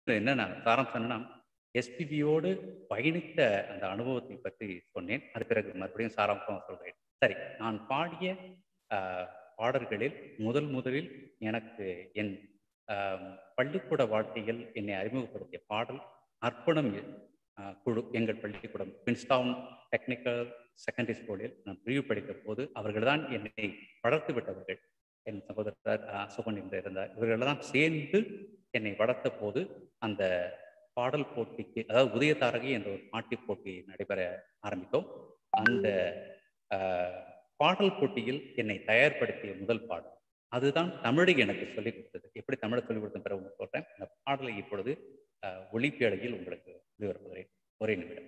என்னன்னா சாராம்சம் என்னன்னா எஸ்பிபியோடு பயணித்த அந்த அனுபவத்தை பற்றி சொன்னேன் அது பிறகு மறுபடியும் சாராம்சம் சொல்றேன் சரி நான் பாடிய ஆஹ், பாடல்களில் முதல் முதலில் எனக்கு என் ஆஹ், பள்ளிக்கூட வாழ்க்கையில் என்னை அறிமுகப்படுத்திய பாடல் அர்ப்பணம் ஆஹ், குழு எங்கள் பள்ளிக்கூடம் பின்ஸ்டவுன் டெக்னிக்கல் செகண்டரி ஸ்கூலில் நான் பிரிவு படித்த போது அவர்கள்தான் என்னை வளர்த்து விட்டவர்கள் என் சகோதரர் ஆஹ், சுகன் என்று இருந்தார் இவர்களெல்லாம் சேர்ந்து என்னை வளர்த்த போது அந்த பாடல் போட்டிக்கு அதாவது உதயதாரகி என்ற ஒரு பாட்டி போட்டி நடைபெற ஆரம்பித்தோம் அந்த ஆஹ், பாடல் போட்டியில் என்னை தயார்படுத்திய முதல் பாடல் அதுதான் தமிழை எனக்கு சொல்லிக் கொடுத்தது எப்படி தமிழை சொல்லிக் கொடுத்த பிறகு உங்களுக்கு சொல்றேன் அந்த பாடலை இப்பொழுது ஆஹ், ஒளிப்பேழையில் உங்களுக்கு விவரப்படுகிறேன் ஒரே நிமிடம்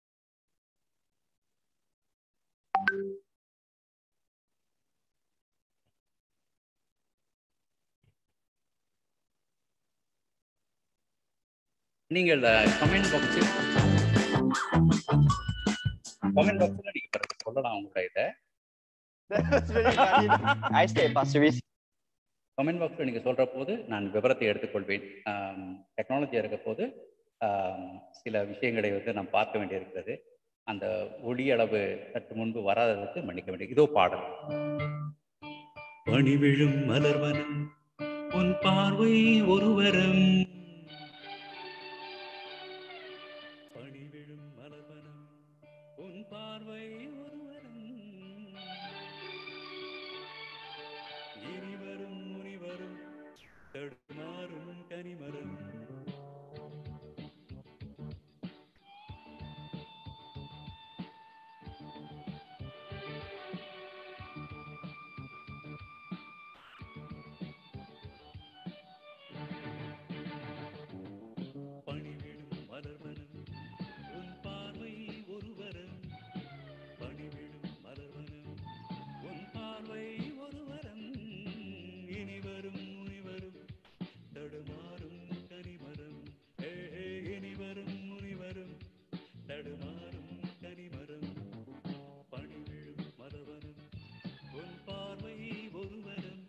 நீங்கள் கமெண்ட் பாக்ஸில் கமெண்ட் பாக்ஸில் நீங்க பிறகு சொல்லலாம் உங்களோட இதை That's very funny. I stay Pastor Reese. Comment பாக்ஸில் நீங்கள் சொல்கிற போது நான் விவரத்தை எடுத்துக்கொள்வேன் டெக்னாலஜி இருக்க போது ஆம், சில விஷயங்களை வந்து நாம் பார்க்க வேண்டியிருக்கிறது அந்த ஒளி அளவு சற்று முன்பு வராததற்கு மன்னிக்க வேண்டிய இதோ பாடல் பணி விழும் மலர்வனம் உன் பார்வை ஒருவரம் பணி விழும் மலர்வனம் உன் பார்வை ஒருவரம் இனிவரும் முனிவரும் தடுமாறும் கனிமரம் பணிவிடும் மலர்வனம் உன் பார்வை ஒருவரம் பணிவிடும் மலர்வனம் உன் பார்வை ஒருவரம் இனிவரும் முனிவரும் தடுமாறும் கனிமரம் ஏ ஏ, இனிவரும் முனிவரும் தடுமாறும் கனிமரம் பணிவிடும் மலர்வனம் உன் பார்வை ஒருவரம்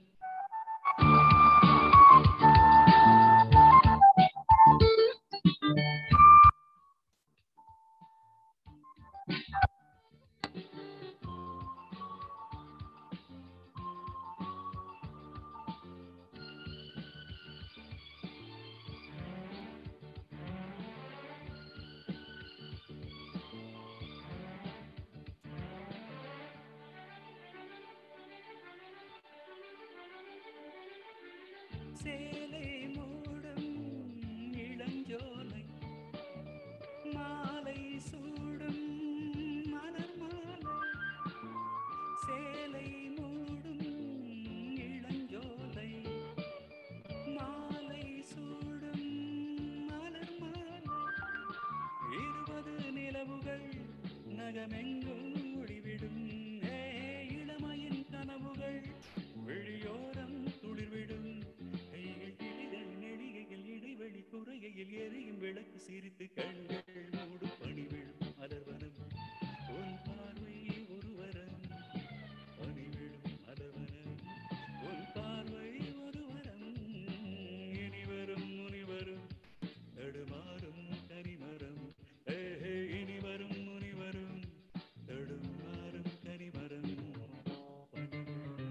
சேலை மூடும் இளஞ்சோலை மாலை சூடும் மலர் மாலை சேலை மூடும் இளஞ்சோலை மாலை சூடும் மலர் மாலை இருபது நிலவுகள் நகமெங்கும் ஒளிவிடும் ஏ இளமையின் கனவுகள் விழியோரம் துளிர்விடும் கைகள் கிளிகள் நெடிகைகள் இடைவெளி குறைகையில் எரியும் விளக்கு சிரித்து கண்கள் மூடும் பணிவிழும் மலர்வனம் உன் பார்வை ஒருவரம் பணிவிழும் மலர்வனம் உன் பார்வை ஒருவரம் இனிவரும் முனிவரும் தடுமாறும் கனிமரம் ஏ ஏ, இனிவரும் முனிவரும் தடுமாறும் கனிமரம் பணிவிழும்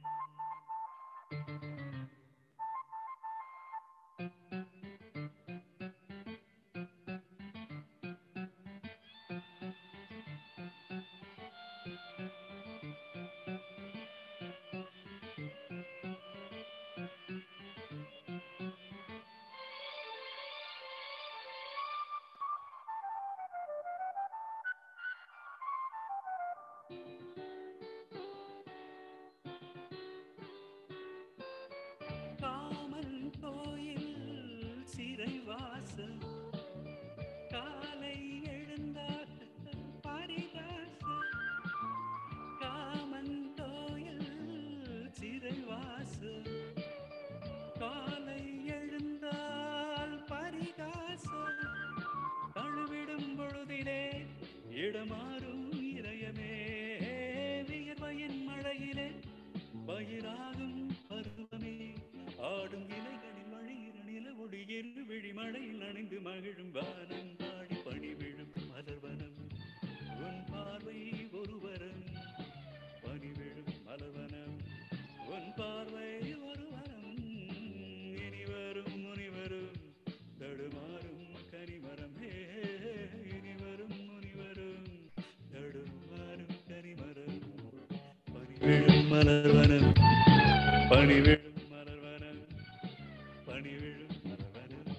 காமன் கோயில் சிறைவாசல் காலை எழுந்தால் பரிகாசல் காமன் கோயில் சிறைவாசல் காலை எழுந்தால் பரிகாசல் தழுவிடும் பொழுதிலே இடமாறும் இதயமே வியர்வையின் மழையிலே பயிராகும் பருவமே ஆடும் இலைகளில் வழியிற நில ஒளி எரு விழிமழை பணிந்து மகிழும் வானம் பாடி பணி விழும் மலர்வனம் உன் பார்வை ஒருவரம் பணி விழும் மலர்வனம் உன் பார்வை ஒருவரம் இனி வரும் முனிவரும் தடுமாறும் கனிமரம் ஹே இனி வரும் முனிவரும் தடுமாறும் கனிமரம் பணிவிழும் மலர்வனம் பணிவிழும் மலர்வனம் பணிவிழும் மலர்வனம்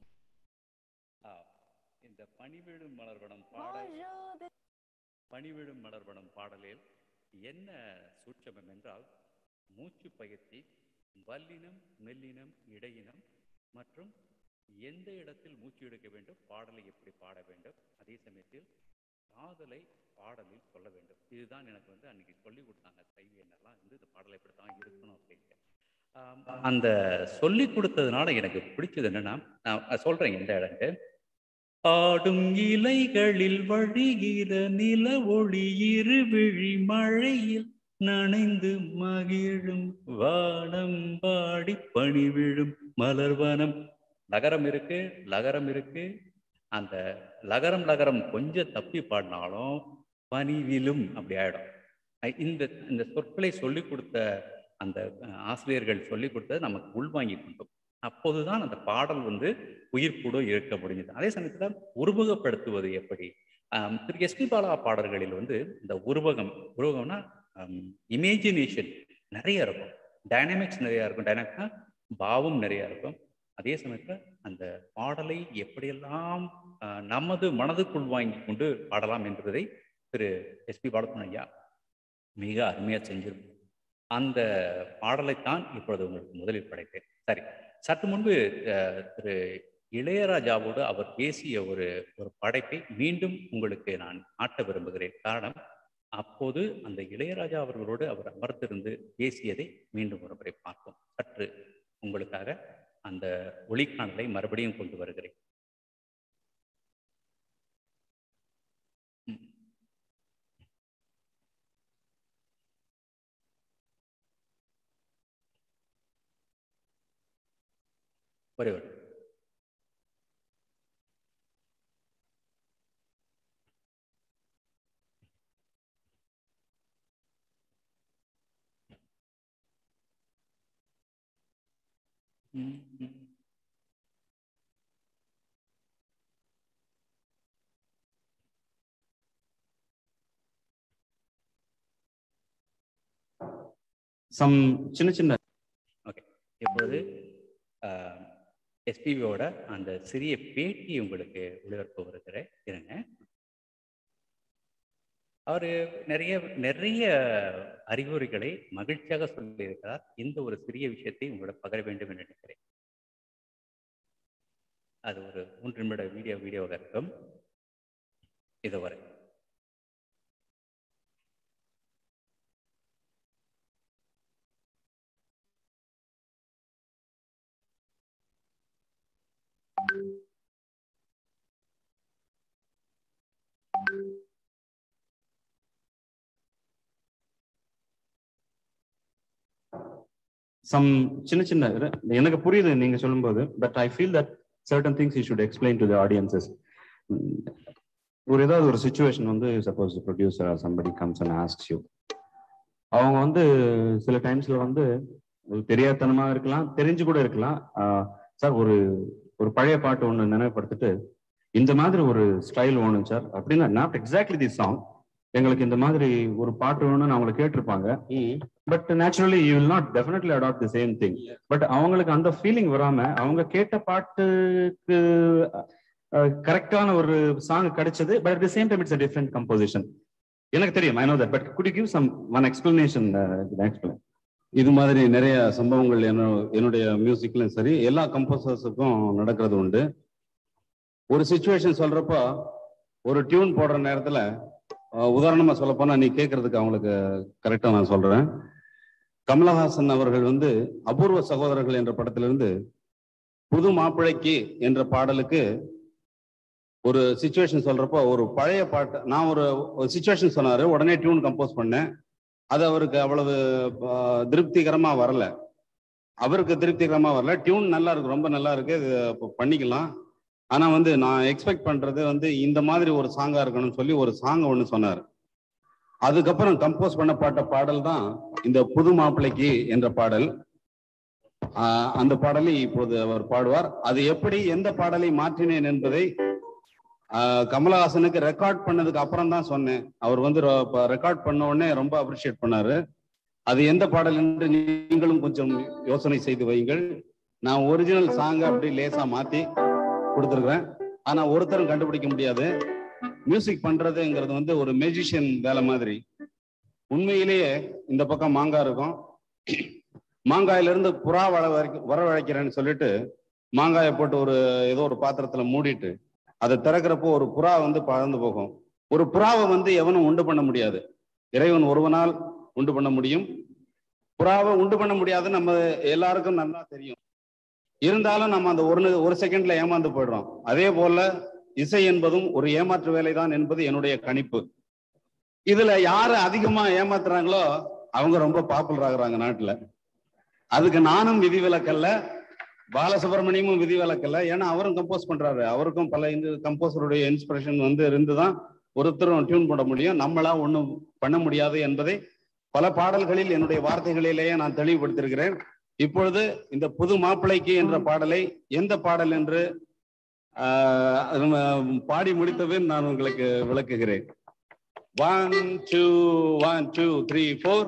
ஆ, இந்த பணிவிழும் மலர்வனம் பாடல் பணிவிழும் மலர்வனம் பாடலில் என்ன சூட்சமம் என்றால் மூச்சு பயிற்சி வல்லினம் மெல்லினம் இடையினம் மற்றும் எந்த இடத்தில் மூச்சு எடுக்க வேண்டும் பாடலை எப்படி பாட வேண்டும் அதே சமயத்தில் காதலை பாடலில் சொல்ல வேண்டும் இதுதான் எனக்கு வந்து அன்னைக்கு சொல்லி கொடுத்தாங்க கைவியனெல்லாம் வந்து இந்த பாடலை இப்படி தான் இருக்கணும் அப்படின்ட்டு ஆம், அந்த சொல்லி கொடுத்ததுனால எனக்கு பிடிச்சது என்னன்னா நான் சொல்றேன் இந்த இடங்க ஆடும் இலைகளில் வழிகிற நில ஒளி இருவிழி மழையில் நனைந்து மகிழும் வானம் பாடி பணி விழும் மலர்வனம் நகரம் இருக்கு லகரம் இருக்கு அந்த லகரம் லகரம் கொஞ்சம் தப்பி பாடினாலும் பணிவிலும் அப்படி ஆயிடும் அஹ் இந்த இந்த சொற்களை சொல்லிக் கொடுத்த அந்த அஹ், ஆசிரியர்கள் சொல்லிக் கொடுத்தது நமக்கு உள்வாங்கி கொண்டோம் அப்போதுதான் அந்த பாடல் வந்து உயிர்ப்போடு இருக்க முடிஞ்சது அதே சமயத்தில் உருவகப்படுத்துவது எப்படி ஆம், திரு எஸ்பி பாலா பாடல்களில் வந்து இந்த உருவகம் உருவகம்னா இமேஜினேஷன் நிறைய இருக்கும் டைனமிக்ஸ் நிறைய இருக்கும் டைனமிக்ஸ்னா பாவம் நிறைய இருக்கும் அதே சமயத்தில் அந்த பாடலை எப்படியெல்லாம் ஆஹ், நமது மனதுக்குள் வாங்கி கொண்டு பாடலாம் என்பதை திரு எஸ்பி பாலகுன் ஐயா மிக அருமையாக செஞ்சிருக்கும் அந்த பாடலைத்தான் இப்பொழுது உங்களுக்கு முதலில் படைத்தேன் சரி சற்று முன்பு அஹ், திரு இளையராஜாவோடு அவர் பேசிய ஒரு ஒரு படைப்பை மீண்டும் உங்களுக்கு நான் ஆட்ட விரும்புகிறேன் காரணம் அப்போது அந்த இளையராஜா அவர்களோடு அவர் அமர்ந்திருந்து பேசியதை மீண்டும் ஒரு முறை பார்ப்போம் சற்று உங்களுக்காக அந்த ஒளிக்காணலை மறுபடியும் கொண்டு வருகிறேன் ம். ஒரே ஒரு ம், ம். சம் சின்ன சின்ன ஓகே இப்பொழுது எஸ்பிபியோட அந்த சிறிய பேட்டி உங்களுக்கு ஒளிபரப்பு வருகிறேன் இருங்க அவர் நிறைய நிறைய அறிகுறிகளை மகிழ்ச்சியாக சொல்லியிருக்கிறார் இந்த ஒரு சிறிய விஷயத்தை உங்களோட பகிர வேண்டும் என்று நினைக்கிறேன் அது ஒரு மூன்று நிமிட வீடியோ வீடியோவாக இருக்கும் இதுவரை சம் சின்ன சின்ன இது- எனக்கு புரியுது நீங்க சொல்லும்போது but I feel that certain things you should explain to the audiences ஒரு ஏதாவது ஒரு சுச்சுவேஷன் வந்து suppose producer or somebody comes and asks you அவங்க வந்து சில டைம்ஸ்ல வந்து ஒரு தெரியாதனமா இருக்கலாம் தெரிஞ்சு கூட இருக்கலாம் சார் ஒரு ஒரு பழைய பாட்டு ஒன்று நினைவுபடுத்திட்டு இந்த மாதிரி ஒரு ஸ்டைல் வேணும் சார் அப்படின்னா நாட் எக்ஸாக்ட்லி தி சாங் எங்களுக்கு இந்த மாதிரி ஒரு பாட்டு வேணும்னு அவங்களை கேட்டிருப்பாங்க but naturally you will not definitely adopt the same thing but அவங்களுக்கு அந்த ஃபீலிங் வராம அவங்க கேட்ட பாட்டுக்கு கரெக்டான ஒரு சாங் கிடைச்சது but at the same time it's a different composition எனக்கு தெரியும் I know that but could give some one explanation explain இது மாதிரி நிறைய சம்பவங்கள் என்ன என்னுடைய மியூசிக்லயும் சரி எல்லா கம்போசர்ஸுக்கும் நடக்கிறது உண்டு ஒரு சுச்சுவேஷன் சொல்றப்போ ஒரு டியூன் போடுற நேரத்துல அஹ், உதாரணமா சொல்ல போனா நீ கேட்கறதுக்கு அவங்களுக்கு கரெக்டா நான் சொல்றேன் கமலஹாசன் அவர்கள் வந்து அபூர்வ சகோதரர்கள் என்ற படத்திலிருந்து புது மாப்பிள்ளைக்கு என்ற பாடலுக்கு ஒரு சுச்சுவேஷன் சொல்றப்போ ஒரு பழைய பாட்டு நான் ஒரு சுச்சுவேஷன் சொன்னாரு உடனே டியூன் கம்போஸ் பண்ணேன் அது அவருக்கு அவ்வளவு ஆஹ், திருப்திகரமா வரல அவருக்கு திருப்திகரமா வரல டியூன் நல்லா இருக்கு ரொம்ப நல்லா இருக்கு இது அப்ப பண்ணிக்கலாம் ஆனா வந்து நான் எக்ஸ்பெக்ட் பண்றது வந்து இந்த மாதிரி ஒரு சாங்கா இருக்கணும்னு சொல்லி ஒரு சாங் ஒண்ணு சொன்னார் அதுக்கப்புறம் கம்போஸ் பண்ணப்பட்ட பாடல் தான் இந்த புது மாப்பிள்ளைக்கு என்ற பாடல் ஆஹ் அந்த பாடலை இப்போது அவர் பாடுவார் அது எப்படி எந்த பாடலை மாற்றினேன் என்பதை ஆஹ் கமலஹாசனுக்கு ரெக்கார்ட் பண்ணதுக்கு அப்புறம் தான் சொன்னேன் அவர் வந்து ரெக்கார்ட் பண்ண உடனே ரொம்ப அப்ரிஷியேட் பண்ணாரு அது எந்த பாடல் என்று நீங்களும் கொஞ்சம் யோசனை செய்து வையுங்கள் நான் ஒரிஜினல் சாங்கை அப்படி லேசா மாத்தி கொடுத்துருக்குறேன் ஆனா ஒருத்தரும் கண்டுபிடிக்க முடியாது மியூசிக் பண்றதுங்கிறது வந்து ஒரு மேஜிஷியன் வேலை மாதிரி உண்மையிலேயே இந்த பக்கம் மாங்காய் இருக்கும் மாங்காயில இருந்து புறா வர வரவழைக்கிறேன்னு சொல்லிட்டு மாங்காயை போட்டு ஒரு ஏதோ ஒரு பாத்திரத்துல மூடிட்டு அதை திறக்கிறப்போ ஒரு புறா வந்து பறந்து போகும் ஒரு புறாவை வந்து எவனும் உண்டு பண்ண முடியாது இறைவன் ஒருவனால் உண்டு பண்ண முடியும் புறாவை உண்டு பண்ண முடியாது நம்ம எல்லாருக்கும் நல்லா தெரியும் இருந்தாலும் நம்ம அந்த ஒரு ஒரு செகண்ட்ல ஏமாந்து போயிடுறோம் அதே போல இசை என்பதும் ஒரு ஏமாற்று வேலைதான் என்பது என்னுடைய கணிப்பு இதுல யாரு அதிகமா ஏமாத்துறாங்களோ அவங்க ரொம்ப பாப்புலர் ஆகுறாங்க நாட்டுல அதுக்கு நானும் விதிவிலக்கல்ல பாலசுப்ரமணியமும் விதிவிலக்கல்ல ஏன்னா அவரும் கம்போஸ் பண்றாரு அவருக்கும் பல இந்த கம்போசருடைய இன்ஸ்பிரேஷன் வந்து இருந்துதான் ஒருத்தரும் டியூன் பண்ண முடியும் நம்மளா ஒண்ணும் பண்ண முடியாது என்பதை பல பாடல்களில் என்னுடைய வார்த்தைகளிலேயே நான் தெளிவுபடுத்திருக்கிறேன் இப்பொழுது இந்த புது மாப்பிள்ளைக்கு என்ற பாடலை எந்த பாடல் என்று பாடி முடித்தபின் நான் உங்களுக்கு விளக்குகிறேன் one two one two three four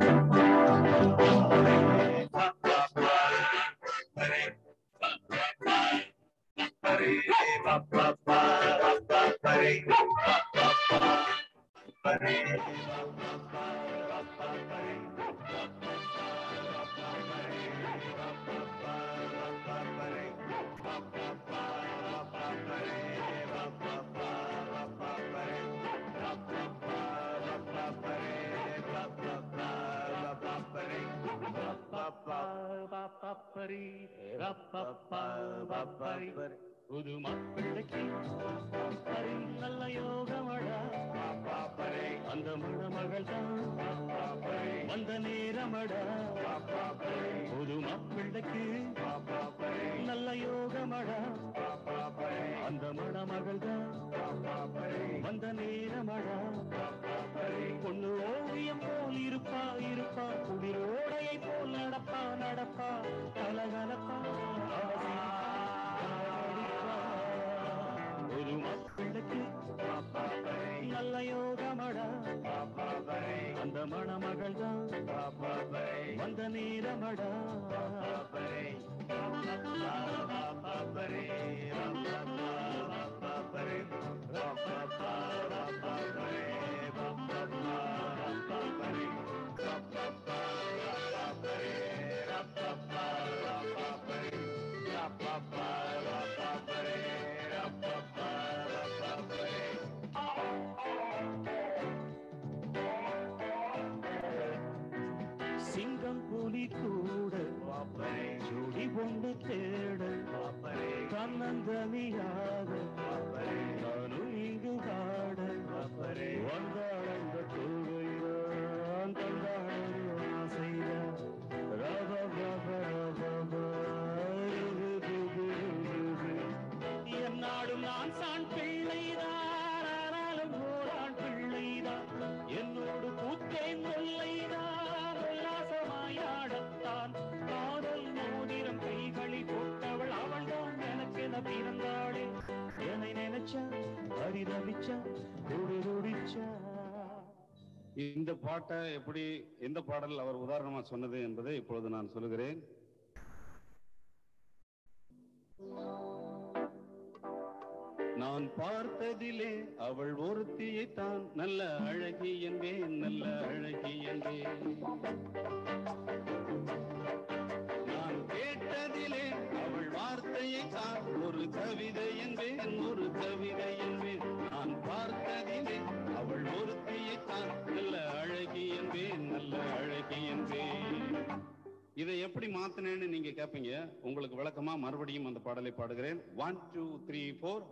புது மாப்பிள்ளைக்கு நல்ல யோகமடா அந்த மணமகள் தான் வந்த நேரமடா புது மாப்பிள்ளைக்கு நல்ல யோகமடா அந்த மணமகள் தான் வந்த நேரமடா பொண்ணு ஓவியம் போல் இருப்பா இருப்பா குளிர் ஓடையை போல் நடப்பா நடப்பா கலகலப்பா ஒரு மாப்பிள்ளைக்கு நல்ல யோகமடா அந்த மணமகள் தான் வந்த நேரமடா சிங்கம் புலி கூட ஜோடி ஒன்று தேட தன்னந்தனியாக நானும் இங்கு வாட வந்தாள் அந்த தோகைதான் தந்தாள் ஆசைதான் ரவ ரவ ரவ என்னாடும் நான் சான் பிள்ளைதான் ஆனாலும் ஓரான் பிள்ளைதான் என்னோடு பூத்தேன் முல்லைதான் உல்லாசமாயாடத்தான் காதல் மோதிரம் கைகளில் போட்டவள் அவள்தான் எனக்கென பிறந்தாளே என்னை நினைச்சா பரிதவிச்சா துடி துடிச்சா இந்த பாட்டை எப்படி எந்த பாடல் அவர் உதாரணமா சொன்னது என்பதை இப்பொழுது நான் சொல்லுகிறேன் நான் பார்த்ததிலே அவள் ஒருத்தியை தான் நல்ல அழகி என்பேன் நல்ல அழகி என்பேன் நான் கேட்டதிலே அவள் வார்த்தையை தான் ஒரு கவிதை என்பேன் ஒரு கவிதை என்பேன் நான் பார்த்ததிலே அவள் ஒருத்தியை தான் நல்ல அழகி என்பேன் நல்ல அழகி என்பேன் இதை எப்படி மாத்தினேன்னு நீங்க கேட்பீங்க உங்களுக்கு விளக்கமா மறுபடியும் அந்த பாடலை பாடுகிறேன் ஒன் டூ த்ரீ ஃபோர்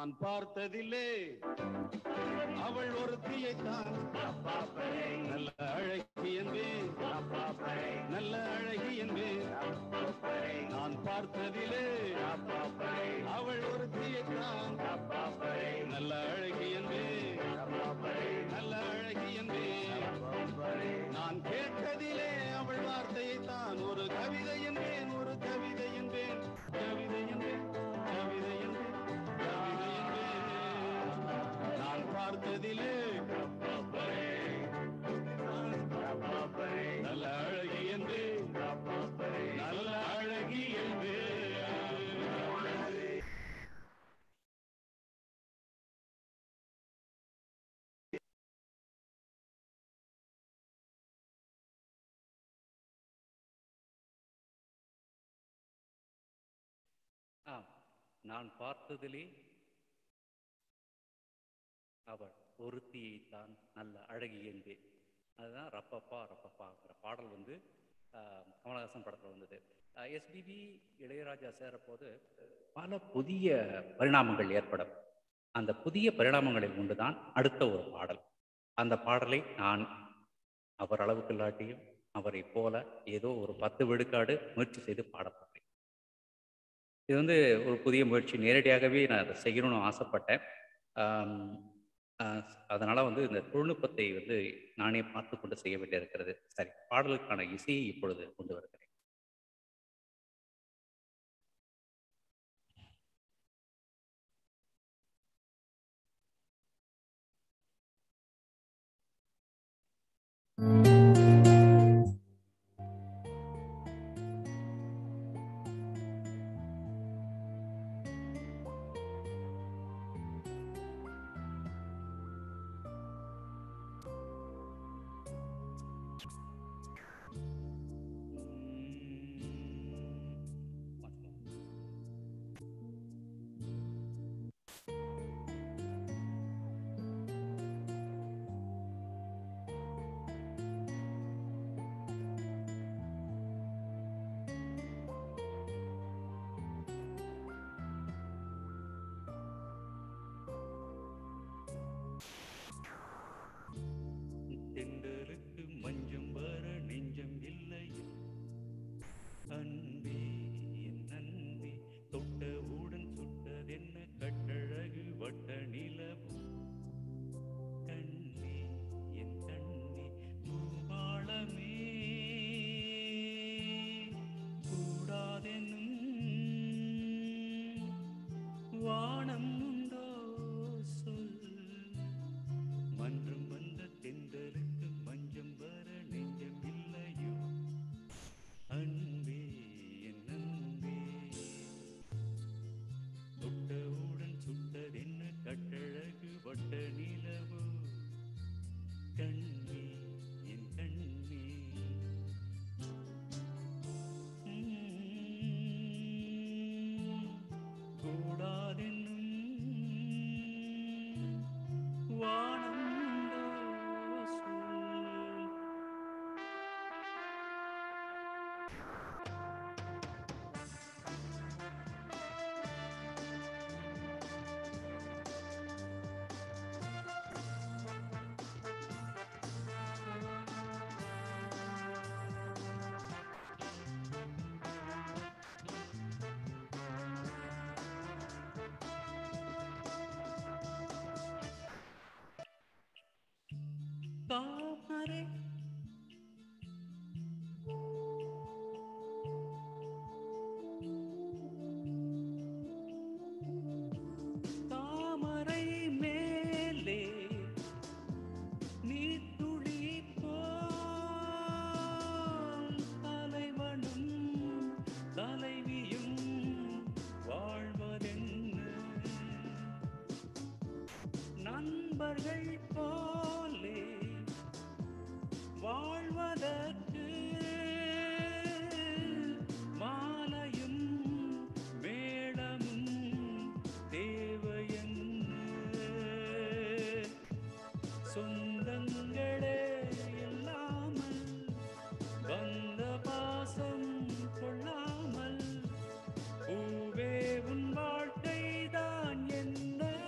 நான் பார்த்ததில்லே அவள் ஒருத்தியைத்தான் நல்ல அழகி என்பேன் நல்ல அழகி என்பேன் நான் பார்த்ததிலே அவள் ஒருத்தியைத்தான் நல்ல அழகி என்பேன் நல்ல அழகி என்பேன் நான் கேட்டதிலே அவள் வார்த்தையைத்தான் ஒரு கவிதை என்பேன் ஒரு கவிதை என்பேன் கவிதை என்பேன் கவிதை என்பேன் கவிதை என்பேன் நான் பார்த்ததிலே நல்ல அழகி என்பேன் நல்ல அழகி என்பேன் ஆம் நான் பார்த்ததிலே அவள் ஒருத்தியை தான் நல்ல அழகி என்பேன் அதுதான் ரப்பப்பா ரப்பப்பாங்கிற பாடல் வந்து ஆஹ், கமலஹாசன் படத்தில் வந்தது எஸ்பிபி இளையராஜா சேரப்போது பல புதிய பரிணாமங்கள் ஏற்படும் அந்த புதிய பரிணாமங்களில் ஒன்றுதான் அடுத்த ஒரு பாடல் அந்த பாடலை நான் அவர் அளவுக்கு இல்லாட்டியும் அவரை போல ஏதோ ஒரு பத்து விழுக்காடு முயற்சி செய்து பாடப் போகிறேன் இது வந்து ஒரு புதிய முயற்சி நேரடியாகவே நான் அதை செய்யணும்னு ஆசைப்பட்டேன் ஆம், ஆஹ், அதனால வந்து இந்த தொழில்நுட்பத்தை வந்து நானே பார்த்து கொண்டு செய்ய வேண்டியிருக்கிறது சரி பாடலுக்கான இசையை இப்பொழுது கொண்டு வருகிறேன் தென்றலுக்கு மஞ்சம் வர நெஞ்சம் இல்லை அன்பே என் அன்பே தொட்டவுடன் சுட்டதென்ன கட்டழகு வட்ட நிலவு கண்ணே என் கண்ணே பூபாளமே கூடாதென்னும் வானம் உண்டோ சொல் மன்றம் வந்த தென்றலுக்கு மஞ்சம் வர நெஞ்சம் இல்லையோ அன்பே என் அன்பே தொட்டவுடன் சுட்டதென்ன கட்டழகு வட்ட நிலவு கண்ணே என் கண்ணே உம், கூடாதென்னும் வானம் உண்டோ சொல் தாமரை தாமரை மேலே நீர்த்துளி போல் தலைவனும் தலைவியும் வாழ்வதென்ன நண்பர்கள் போலே வாழ்வதற்கு மாலையும் மேளமும் தேவையென்ன சொந்தங்களே இல்லாமல் வந்த பாசம் கொள்ளாமல் பூவே உன் வாழ்க்கைதான் என்ன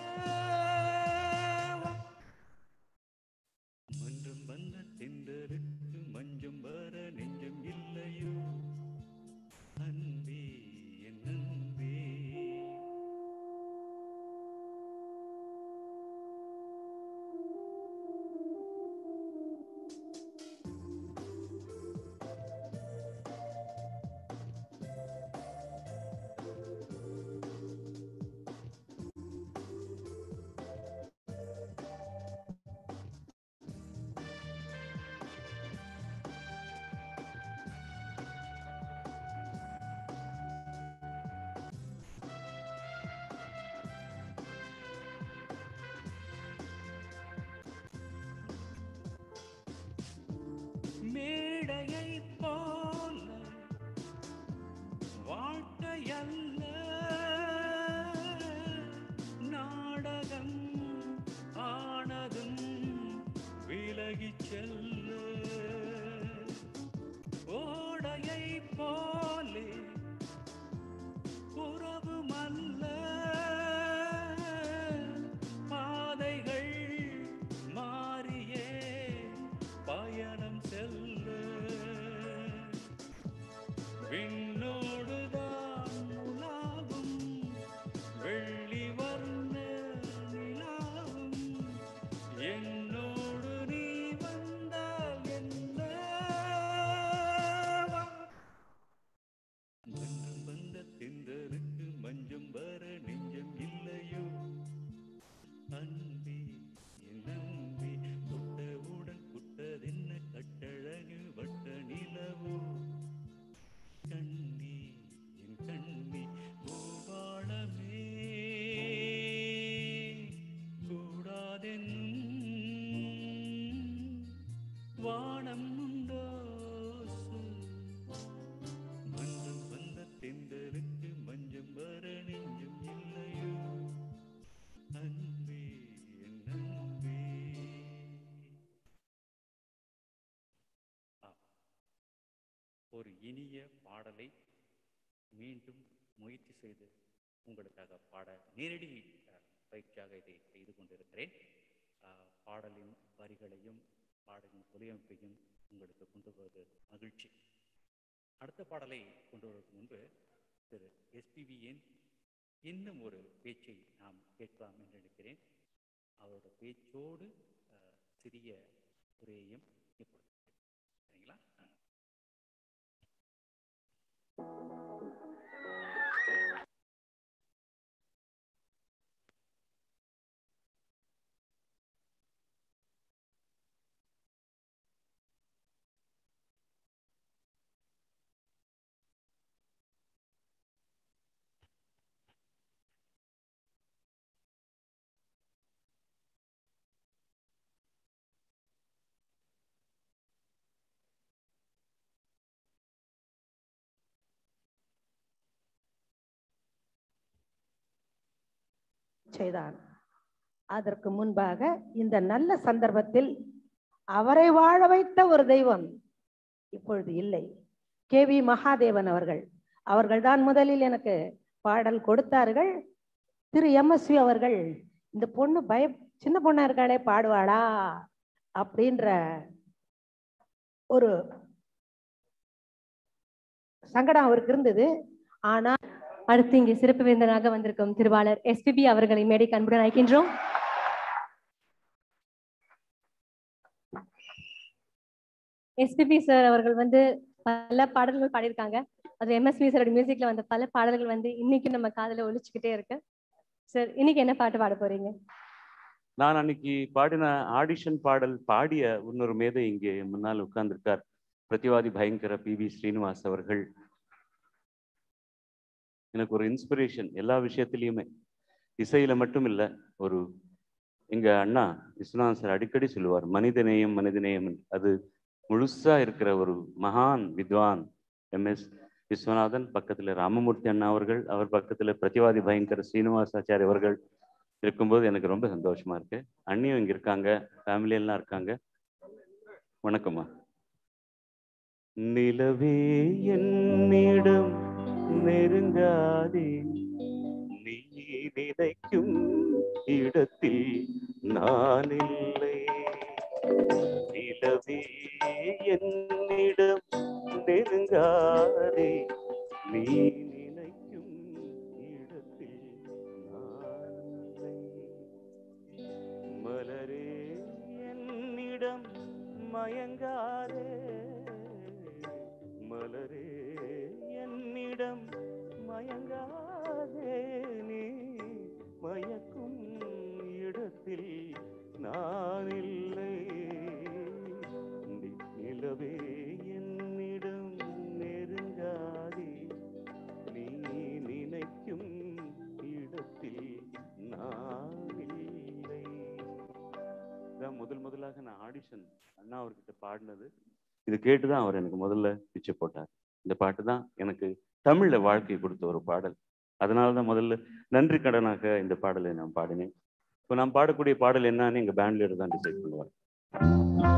ஒரு இனிய பாடலை மீண்டும் முயற்சி செய்து உங்களுக்காக பாட நேரடி அஹ், பயிற்சியாக இதை செய்து கொண்டிருக்கிறேன் அஹ், பாடலின் வரிகளையும் பாடலின் ஒலியமைப்பையும் உங்களுக்கு கொண்டு வருவது மகிழ்ச்சி அடுத்த பாடலை கொண்டு வருவதற்கு முன்பு திரு எஸ்பிபியின் இன்னும் ஒரு பேச்சை நாம் கேட்கலாம் என்று நினைக்கிறேன் அவரோட பேச்சோடு அஹ், சிறிய உரையையும் இப்பொழுது சரிங்களா செய்தான் அதற்கு முன்பாக இந்த நல்ல சந்தர்ப்பத்தில் அவரை வாழ வைத்த ஒரு தெய்வம் இப்பொழுது இல்லை கே வி மகாதேவன் அவர்கள் அவர்கள்தான் முதலில் எனக்கு பாடல் கொடுத்தார்கள் திரு எம்எஸ்வி அவர்கள் இந்த பொண்ணு பய சின்ன பொண்ணா இருக்காளே பாடுவாளா அப்படின்ற ஒரு சங்கடம் அவருக்கு இருந்தது ஆனா அடுத்து இங்கே சிறப்பு விருந்தினராக வந்திருக்கும் திருவாளர் எஸ்பிபி அவர்களை மேடைக்கு அன்புடன் அழைக்கின்றோம் எஸ்பிபி சார் அவர்கள் வந்து பல பாடல்கள் பாடியிருக்காங்க அது எம்எஸ்பி சாரோட மியூசிக்ல வந்த பல பாடல்கள் வந்து இன்னைக்கு நம்ம காதுல ஒலிச்சுக்கிட்டே இருக்கு சார் இன்னைக்கு என்ன பாட்டு பாட போறீங்க நான் அன்னைக்கு பாடின ஆடிஷன் பாடல் பாடிய இன்னொரு மேதை இங்கே என் முன்னால் உட்கார்ந்திருக்கார் பிரதிவாதி பயங்கர பி வி ஸ்ரீனிவாஸ் அவர்கள் எனக்கு ஒரு இன்ஸ்பிரேஷன் எல்லா விஷயத்திலையுமே இசையில மட்டும் இல்லை ஒரு எங்க அண்ணா விஸ்வநாதன் சார் அடிக்கடி சொல்லுவார் மனிதநேயம் மனிதநேயம் என்று. அது முழுசா இருக்கிற ஒரு மகான் வித்வான் எம்எஸ் விஸ்வநாதன் பக்கத்துல ராமமூர்த்தி அண்ணா அவர்கள் அவர் பக்கத்துல பிரதிவாதி பயங்கர ஸ்ரீனிவாசாச்சாரி அவர்கள் இருக்கும்போது எனக்கு ரொம்ப சந்தோஷமா இருக்கு அண்ணியும் இங்க இருக்காங்க ஃபேமிலி எல்லாம் இருக்காங்க வணக்கம்மா நிலவே என்னிடம் நெருங்காதே நீ நினைக்கும் இடத்தில் நான் இல்லை நிலவே என்னிடம் நெருங்காதே நீ நினைக்கும் இடத்தில் நான் இல்லை மலரே என்னிடம் மயங்காதே மலரே என்னிடம் மயங்காதே நீ மயக்கும் இடத்தில் நான் இல்லை நி- நிலவே என்னிடம் நெருங்காதே நீ நினைக்கும் இடத்தில் நான் இல்லை இதான் முதல் முதலாக நான் ஆடிஷன் அண்ணா அவர்கிட்ட பாடினது இது கேட்டுதான் அவர் எனக்கு முதல்ல பிச்சை போட்டார் இந்த பாட்டு தான் எனக்கு தமிழ்ல வாழ்க்கை கொடுத்த ஒரு பாடல் அதனால தான் முதல்ல நன்றி கடனாக இந்த பாடலை நான் பாடினேன் இப்போ நான் பாடக்கூடிய பாடல் என்னன்னு எங்க பேண்ட் லீடர் தான் டிசைட் பண்ணுவார்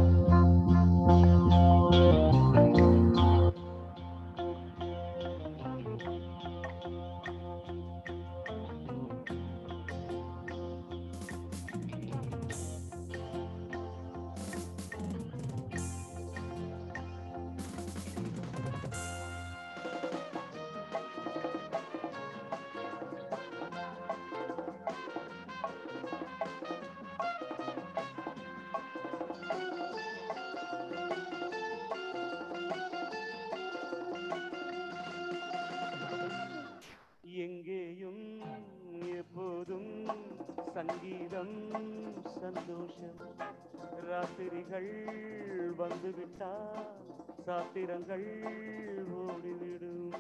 எங்கேயும் எப்போதும் சங்கீதம் சந்தோஷம் ராத்திரிகள் வந்துவிட்டால் சாத்திரங்கள் ஓடிவிடும்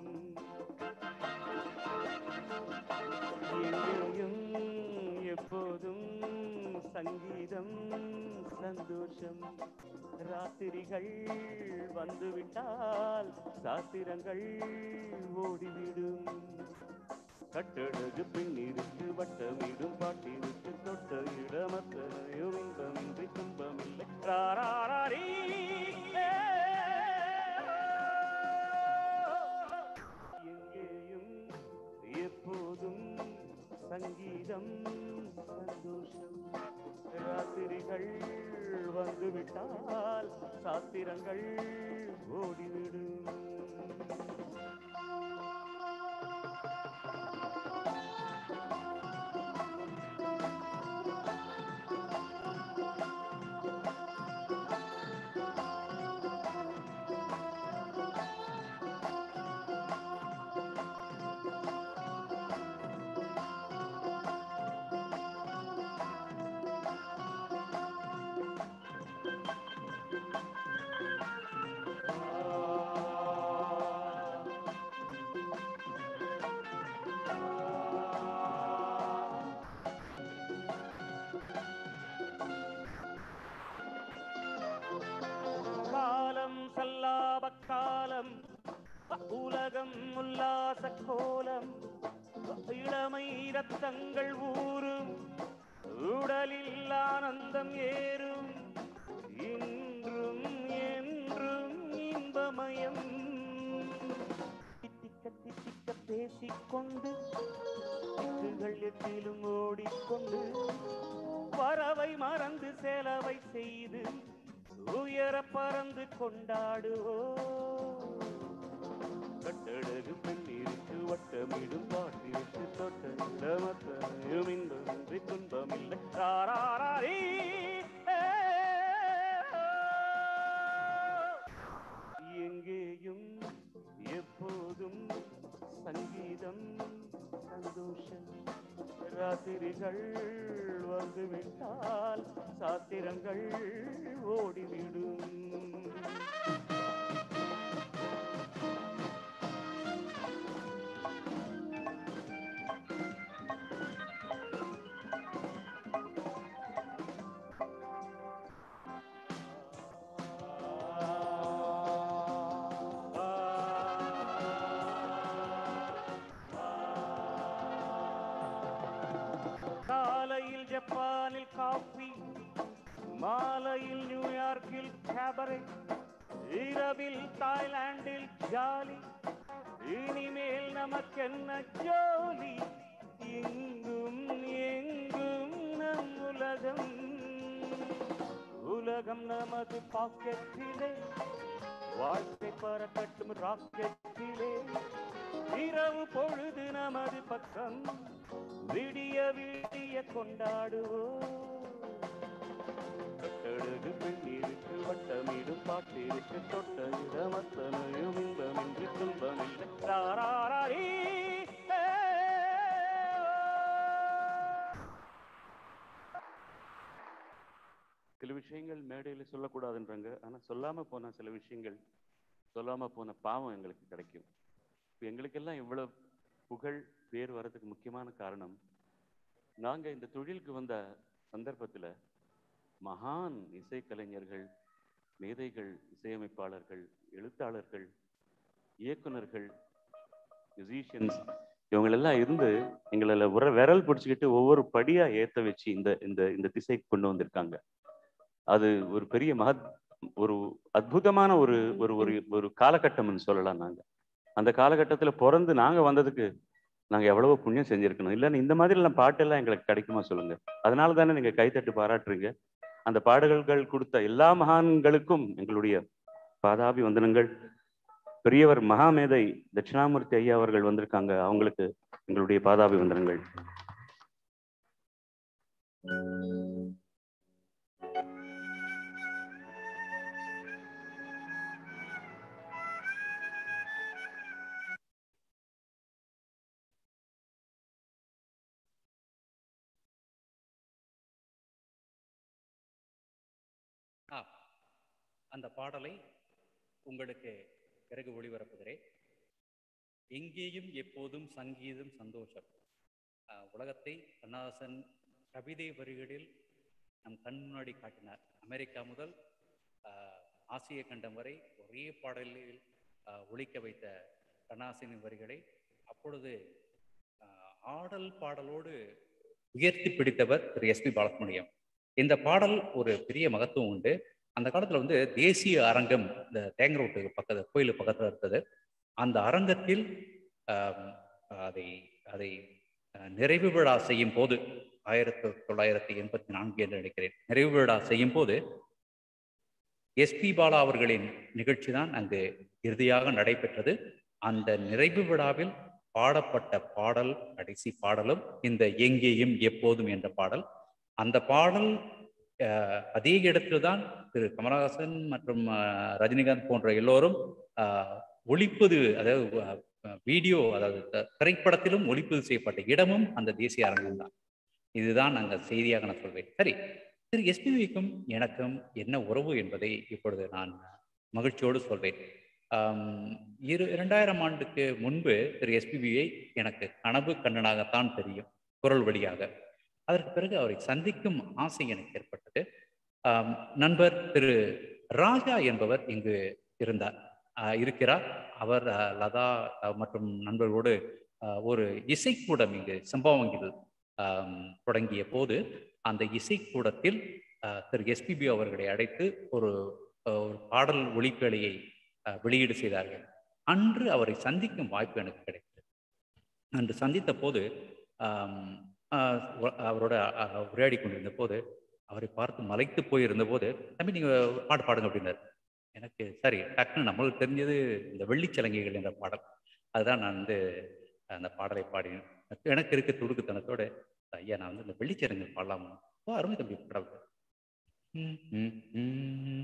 எங்கேயும் எப்போதும் சங்கீதம் சந்தோஷம் ராத்திரிகள் வந்துவிட்டால் சாத்திரங்கள் ஓடிவிடும் கட்டழகு பெண்ணிருக்கு வட்டமிடும் பாட்டிருக்கு தொட்ட இடமத்தனையும் இன்பமின்றி துன்பமில்லை ராராரீ, ஏ, சங்கீதம் சந்தோஷம் ராத்திரிகள் வந்துவிட்டால் சாத்திரங்கள் ஓடிவிடும் காலம் சல்லாப காலம் உலகம் உல்லாச கோலம் இளமை ரத்தங்கள் ஊறும் உடலில் ஆனந்தம் ஏறும் இன்றும் என்றும் இன்பமயம் தித்திக்க தித்திக்க பேசிக்கொண்டு திக்குகள் எட்டிலும் ஓடிக்கொண்டு வரவை மறந்து செலவை செய்து உயர பறந்து கொண்டாடுவோ கட்டழகு பெண்ணிருக்கு வட்டமிடும் பாட்டிற்கு தொட்ட இடமத்தையும் இன்பமின்றி துன்பமில்லை ராராரீ. எங்கேயும் எப்போதும் சங்கீதம் சந்தோஷம் ராத்திரிகள் வந்துவிட்டால் சாத்திரங்கள் ஓடிவிடும் காலையில் ஜப்பானில் காஃபி மாலையில் நியூயார்க்கில் கேபரே இரவில் தாய்லாந்தில் ஜாலி இனிமேல் நமக்கென்ன ஜோலி எங்கும் எங்கும் நம் உலகம் உலகம் நமது பாக்கெட்டிலே வாழ்க்கை பறக்கட்டும் ராக்கெட்டிலே இரவு பொழுது நமது பக்கம் விடிய விடிய கொண்டாடுவோம் கட்டழகு பெண்ணிருக்கு வட்டமிடும் பாட்டிருக்கு தொட்ட இடமத்தனையும் இன்பமின்றி துன்பமில்லை ராராரீ. சில விஷயங்கள் மேடையில் சொல்லக்கூடாதுன்றாங்க ஆனா சொல்லாம போன சில விஷயங்கள் சொல்லாம போன பாவம் எங்களுக்கு கிடைக்கும் இப்ப எங்களுக்கெல்லாம் இவ்வளவு புகழ் பேர் வர்றதுக்கு முக்கியமான காரணம் நாங்க இந்த தொழிலுக்கு வந்த சந்தர்ப்பத்துல மகான் இசைக்கலைஞர்கள் மேதைகள் இசையமைப்பாளர்கள் எழுத்தாளர்கள் இயக்குனர்கள் மியூசிஷியன்ஸ் இவங்களெல்லாம் இருந்து எங்களை உர விரல் பிடிச்சிக்கிட்டு ஒவ்வொரு படியா ஏத்த வச்சு இந்த இந்த இந்த திசைக்கு கொண்டு வந்திருக்காங்க அது ஒரு பெரிய மகத் ஒரு அற்புதமான ஒரு ஒரு ஒரு ஒரு காலகட்டம்னு சொல்லலாம் நாங்க அந்த காலகட்டத்துல பிறந்து நாங்க வந்ததுக்கு நாங்க எவ்வளவோ புண்ணியம் செஞ்சிருக்கணும் இல்லைன்னா இந்த மாதிரி எல்லாம் பாட்டெல்லாம் எங்களுக்கு கிடைக்குமா சொல்லுங்க அதனால தானே நீங்க கைத்தட்டு பாராட்டுறீங்க அந்த பாடல்கள் கொடுத்த எல்லா மகான்களுக்கும் எங்களுடைய பாதாபி வந்தனங்கள் பெரியவர் மகாமேதை தட்சிணாமூர்த்தி ஐயா அவர்கள் வந்திருக்காங்க அவங்களுக்கு எங்களுடைய பாதாபி வந்தனங்கள் ஆ அந்த பாடலை உங்களுக்கு பிறகு ஒளிபரப்புகிறேன் எங்கேயும் எப்போதும் சங்கீதம் சந்தோஷம் ஆ, உலகத்தை கண்ணதாசன் கவிதை வரிகளில் நம் கண் முன்னாடி காட்டினார் அமெரிக்கா முதல் ஆ, ஆசிய கண்டம் வரை ஒரே பாடலில் ஆ, ஒலிக்க வைத்த கண்ணதாசனின் வரிகளை அப்பொழுது ஆ, ஆடல் பாடலோடு உயர்த்தி பிடித்தவர் திரு எஸ்பி பாலசுப்ரமணியம் இந்த பாடல் ஒரு பெரிய மகத்துவம் உண்டு அந்த காலத்துல வந்து தேசிய அரங்கம் இந்த தேங்கரோட்டு பக்கத்து கோயிலுக்கு பக்கத்துல இருந்தது அந்த அரங்கத்தில் ஆம், அதை அதை அஹ், நிறைவு விழா செய்யும் போது ஆயிரத்தி தொள்ளாயிரத்தி எண்பத்தி நான்கு என்று நினைக்கிறேன் நிறைவு விழா செய்யும் போது எஸ்பி பாலா அவர்களின் நிகழ்ச்சி தான் அங்கு இறுதியாக நடைபெற்றது அந்த நிறைவு விழாவில் பாடப்பட்ட பாடல் கடைசி பாடலும் இந்த எங்கேயும் எப்போதும் என்ற பாடல் அந்த பாடல் அஹ், அதே இடத்தில்தான் திரு கமலஹாசன் மற்றும் அஹ், ரஜினிகாந்த் போன்ற எல்லோரும் அஹ், ஒளிப்பது அதாவது அஹ், வீடியோ அதாவது த- திரைப்படத்திலும் ஒளிப்பது செய்யப்பட்ட இடமும் அந்த தேசிய அரங்கம் தான் இதுதான் நாங்கள் செய்தியாக நான் சொல்வேன் சரி திரு எஸ்பிவிக்கும் எனக்கும் என்ன உறவு என்பதை இப்பொழுது நான் மகிழ்ச்சியோடு சொல்வேன் ஆம், இரு இரண்டாயிரம் ஆண்டுக்கு முன்பு திரு எஸ்பிபியை எனக்கு கனவு கண்ணனாகத்தான் தெரியும் குரல் வழியாக அதற்கு பிறகு அவரை சந்திக்கும் ஆசை எனக்கு ஏற்பட்டது ஆம், நண்பர் திரு ராஜா என்பவர் இங்கு இருந்தார் ஆஹ் இருக்கிறார் அவர் ஆஹ், லதா ஆஹ், மற்றும் நண்பர்களோடு ஆஹ், ஒரு இசைக்கூடம் இங்கு சம்பவங்கள் ஆம், தொடங்கிய போது அந்த இசைக்கூடத்தில் ஆஹ், திரு எஸ்பிபி அவர்களை அழைத்து ஒரு ஆஹ், ஒரு பாடல் ஒளிப்பேழையை ஆஹ், வெளியீடு செய்தார்கள் அன்று அவரை சந்திக்கும் வாய்ப்பு எனக்கு கிடைத்தது அன்று சந்தித்த போது ஆம், ஆஹ், ஒ- அவரோட ஆஹ், உரையாடி கொண்டிருந்த போது அவரை பார்த்து மலைத்து போயிருந்த போது தம்பி நீங்க ஒரு பாட்டு பாடுங்க அப்படின்னாரு எனக்கு சரி டக்குன்னு நம்மளுக்கு தெரிஞ்சது இந்த வெள்ளிச்சலங்கைகள் என்ற பாடல் அதுதான் நான் வந்து அந்த பாடலை பாடினேன் எனக்கு இருக்க துடுக்குத்தனத்தோட ஐயா நான் வந்து இந்த வெள்ளிச்சலங்கை பாடலாமா ஓ அருமை தம்பி பாடல் ம், ம், ம்.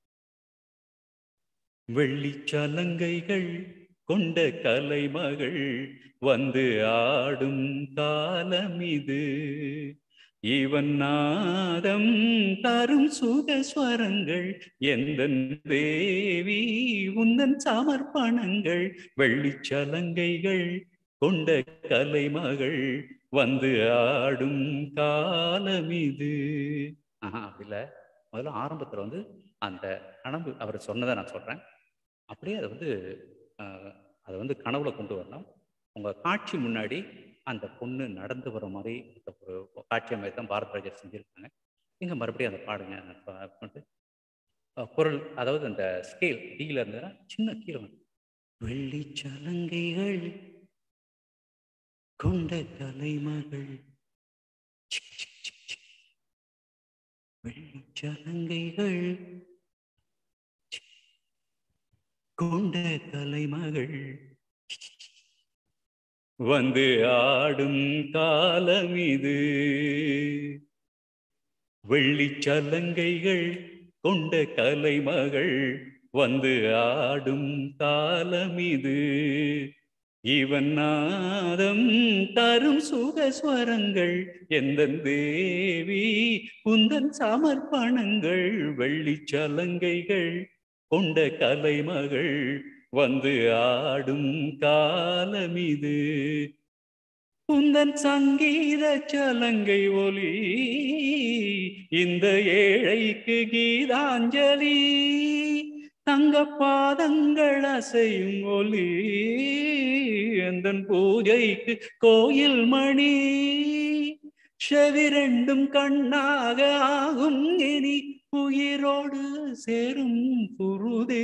வெள்ளிச்சலங்கைகள் கொண்ட கலைமகள் வந்து ஆடும் காலம் இது இவன் நாதம் தரும் சுகஸ்வரங்கள் எந்த தேவி உந்தன் சமர்ப்பணங்கள் வெள்ளிச்சலங்கைகள் கொண்ட கலைமகள் வந்து ஆடும் காலம் இது ஆஹா அப்படி இல்லை முதல்ல ஆரம்பத்தில் வந்து அந்த கனவு அவர் சொன்னதை நான் சொல்கிறேன் அப்படியே அதை வந்து ஆஹ், அதை வந்து கனவுல கொண்டு வரணும் உங்கள் காட்சி முன்னாடி அந்த பொண்ணு நடந்து வர மாதிரி அந்த ஒரு காட்சி அமைத்தான் பாரத் ராஜர் செஞ்சுருக்காங்க இங்கே மறுபடியும் அதை பாடுங்க ப- பண்ணிட்டு, அஹ், குரல் அதாவது அந்த ஸ்கேல் டீல இருந்ததுன்னா சின்ன கீழே வந்து வெள்ளிச்சலங்கைகள் கொண்ட கலைமகள் சிக், சிக், சிக், சிக். வெள்ளிச்சலங்கைகள் சிக். கொண்ட கலைமகள் வந்து ஆடும் காலம் இது வெள்ளிச்சலங்கைகள் கொண்ட கலைமகள் வந்து ஆடும் காலம் இது இவன் நாதம் தரும் சுகஸ்வரங்கள் எந்த தேவி குந்தன் சமர்ப்பணங்கள் வெள்ளிச்சலங்கைகள் கொண்ட கலைமகள் வந்து ஆடும் காலம் இது உந்தன் சங்கீத சலங்கை ஒலி இந்த ஏழைக்கு கீதாஞ்சலி தங்க பாதங்கள் அசையும் ஒலி எந்தன் பூஜைக்கு கோயில் மணி செவிரெண்டும் கண்ணாக ஆகும் இனி உயிரோடு சேரும் குருதே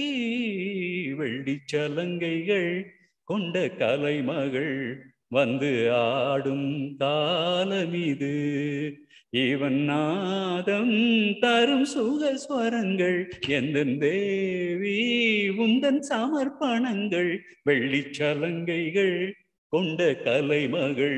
வெள்ளிச்சலங்கைகள் கொண்ட கலைமகள் வந்து ஆடும் காலம் இது இவன் நாதம் தரும் சுகஸ்வரங்கள் எந்த தேவி உந்தன் சமர்ப்பணங்கள் வெள்ளிச்சலங்கைகள் கொண்ட கலைமகள்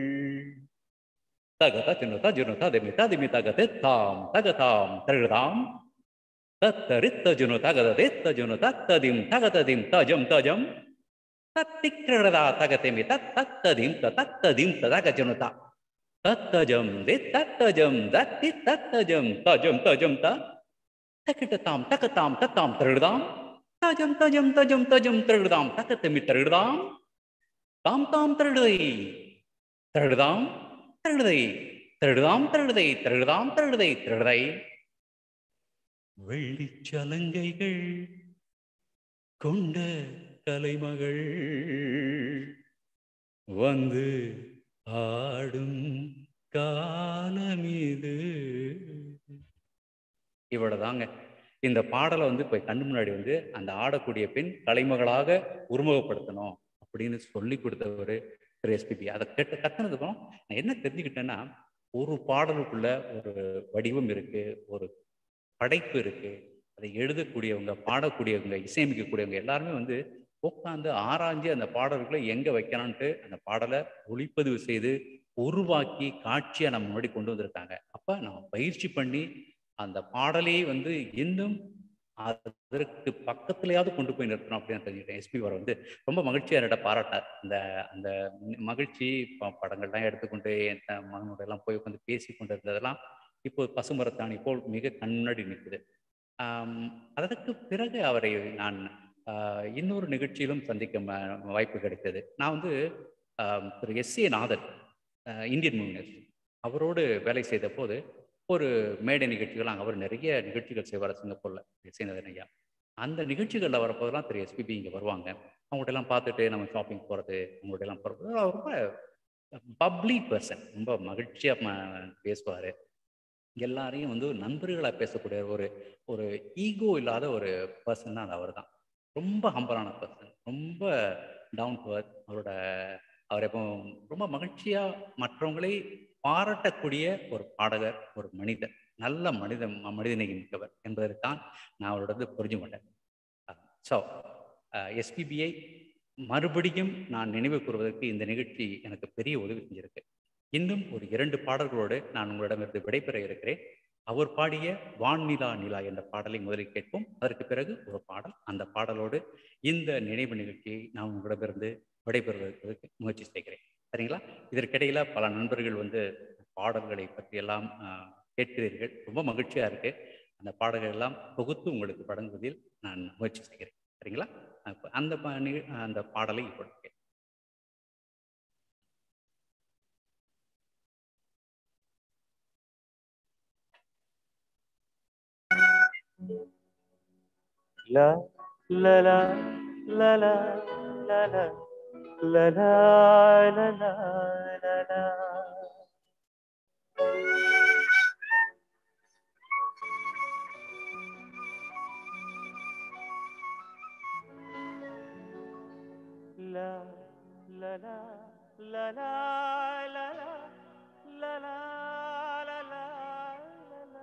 தகத சின்னத ஜுனுத திமித திமிதகதே தாம் தகதாம் தழுதாம் தத்தரித்த ஜுனு தகத தேத்த ஜுனு தத்ததிம் தகததிம் தஜம் தஜம் தத்திக்கிரதா தகதிமி தத்ததிம் தத்ததிம் ததக ஜுனுத தத்தஜம் தி தத்தஜம் தத்தி தத்தஜம் தஜம் தஜம் த தக்கிட்டதாம் தக்கத்தாம் தத்தாம் தழுதாம் தஜம் தஜம் தஜம் தஜம் தழுதாம் தக்கத்தமி தழுதாம் தாம் தாம் தழுதை தழுதாம் தழுதை தழுதாம் தழுதை தழுதாம் தழுதை தழுதை வெள்ளிச்சலங்கைகள் கொண்ட கலைமகள் வந்து ஆடும் காலமிது இவ்வளவுதாங்க இந்த பாடலை வந்து இப்ப கண்ணு முன்னாடி வந்து அந்த ஆடக்கூடிய பெண் கலைமகளாக உருவகப்படுத்தணும் அப்படின்னு சொல்லி கொடுத்தவர் திரு எஸ்பிபி அதை கேட்டு கத்துனதுக்கும் நான் என்ன தெரிஞ்சுக்கிட்டேன்னா ஒரு பாடலுக்குள்ள ஒரு வடிவம் இருக்கு ஒரு படைப்பு இருக்கு அதை எழுதக்கூடியவங்க பாடக்கூடியவங்க இசையமைக்கக்கூடியவங்க எல்லாருமே வந்து உட்காந்து ஆராய்ஞ்சு அந்த பாடல்களை எங்க வைக்கலான்ட்டு அந்த பாடலை ஒளிப்பதிவு செய்து உருவாக்கி காட்சியை நம்ம முன்னாடி கொண்டு வந்திருக்காங்க அப்ப நம்ம பயிற்சி பண்ணி அந்த பாடலை வந்து இன்னும் அதற்கு பக்கத்துலயாவது கொண்டு போய் நிறுத்தணும் அப்படின்னு தெரிஞ்சுக்கிட்டேன் எஸ்பி வர வந்து ரொம்ப மகிழ்ச்சியா என்னோட பாராட்டார் அந்த அந்த மகிழ்ச்சி ப- படங்கள்லாம் எடுத்துக்கொண்டு என் த- மகனோட எல்லாம் போய் உட்காந்து பேசி கொண்டு இருந்ததெல்லாம் இப்போ பசுமரத்தாணி போல் மிக கண்ணாடி நிற்குது ஆம், அதற்கு பிறகு அவரை நான் ஆஹ், இன்னொரு நிகழ்ச்சியிலும் சந்திக்க ம- வாய்ப்பு கிடைத்தது நான் வந்து ஆம், திரு S A Nathan ah, Indian மூவினஸ் அவரோடு வேலை செய்த போது ஒரு மேடை நிகழ்ச்சிகள் அங்கே அவர் நிறைய நிகழ்ச்சிகள் செய்வார் சிங்கப்பூரில் எஸ் ஏ நாதன் ஐயா அந்த நிகழ்ச்சிகளில் வரப்போதெல்லாம் திரு எஸ்பிபி இங்கே வருவாங்க அவங்கள்ட்ட எல்லாம் பார்த்துட்டு நம்ம ஷாப்பிங் போகிறது அவங்கள்ட்ட எல்லாம் போகிறது அவர் ரொம்ப பப்ளி பர்சன் ரொம்ப மகிழ்ச்சியாக பேசுவார் எல்லாரையும் வந்து நண்பர்களாக பேசக்கூடிய ஒரு ஒரு ஈகோ இல்லாத ஒரு பர்சன் தான் அது அவர் தான் ரொம்ப ஹம்பரான பர்சன் ரொம்ப டவுன் டு அர்த் அவரோட அவர் எப்போ ரொம்ப மகிழ்ச்சியாக மற்றவங்களை பாராட்டக்கூடிய ஒரு பாடகர் ஒரு மனிதர் நல்ல மனித மனிதனை மிக்கவர் என்பதற்கான் நான் அவரோட வந்து புரிஞ்சு கொண்டேன் ஸோ எஸ்பிபிஐ மறுபடியும் நான் நினைவு கூறுவதற்கு இந்த நிகழ்ச்சி எனக்கு பெரிய உதவி செஞ்சிருக்கு இன்னும் ஒரு இரண்டு பாடல்களோடு நான் உங்களிடமிருந்து விடைபெற இருக்கிறேன் அவர் பாடிய வான்நிலா நிலா என்ற பாடலை முதலில் கேட்போம் அதற்கு பிறகு ஒரு பாடல் அந்த பாடலோடு இந்த நினைவு நிகழ்ச்சியை நான் உங்களிடமிருந்து விடைபெறுவதற்கு முயற்சி செய்கிறேன் சரிங்களா இதற்கிடையில பல நண்பர்கள் வந்து பாடல்களை பற்றியெல்லாம் ஆஹ், கேட்கிறீர்கள் ரொம்ப மகிழ்ச்சியா இருக்கு அந்த பாடல்கள் எல்லாம் தொகுத்து உங்களுக்கு வழங்குவதில் நான் முயற்சி செய்கிறேன் சரிங்களா அப்ப அந்த ப- நிக- அந்த பாடலை இப்பொழுது கேட்போம். La la la la la la la la la la la la la La la la la la la la la la la la la la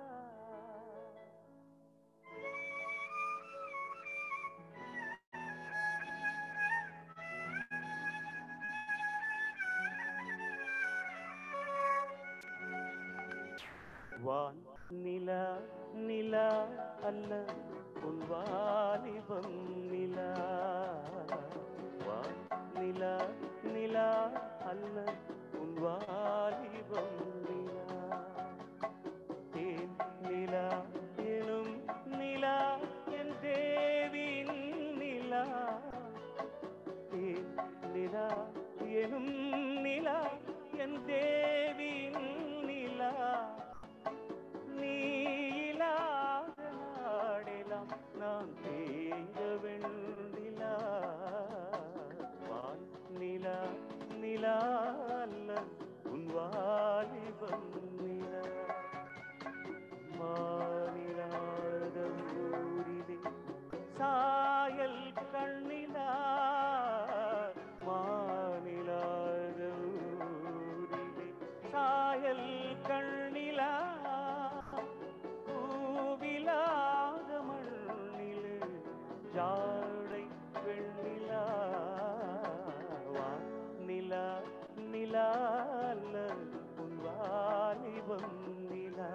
வான் நிலா நிலா அல்ல உன் வாலிபம் நிலா வான் நிலா நிலா அல்ல உன் வாலிபம் நிலா தேன் நிலா எனும் நிலா என் தேவின் நிலா தேன் நிலா எனும் நிலா என் தேவின் நிலா நீ இல்லாத நாடெல்லாம் நான் தேய்ந்த வெண்ணிலா வான் நிலா நிலா அல்ல உன் வாலிபம் நிலா மாநிலாத ஊரிலே சாயல் கண்ணிலா மாநிலாத ஊரிலே சாயல் கண்ணிலா பூவிலாத மண்ணிலே ஜாடை வெண்ணிலா வா நிலா நிலா அல்ல உன் வாலிபம் நிலா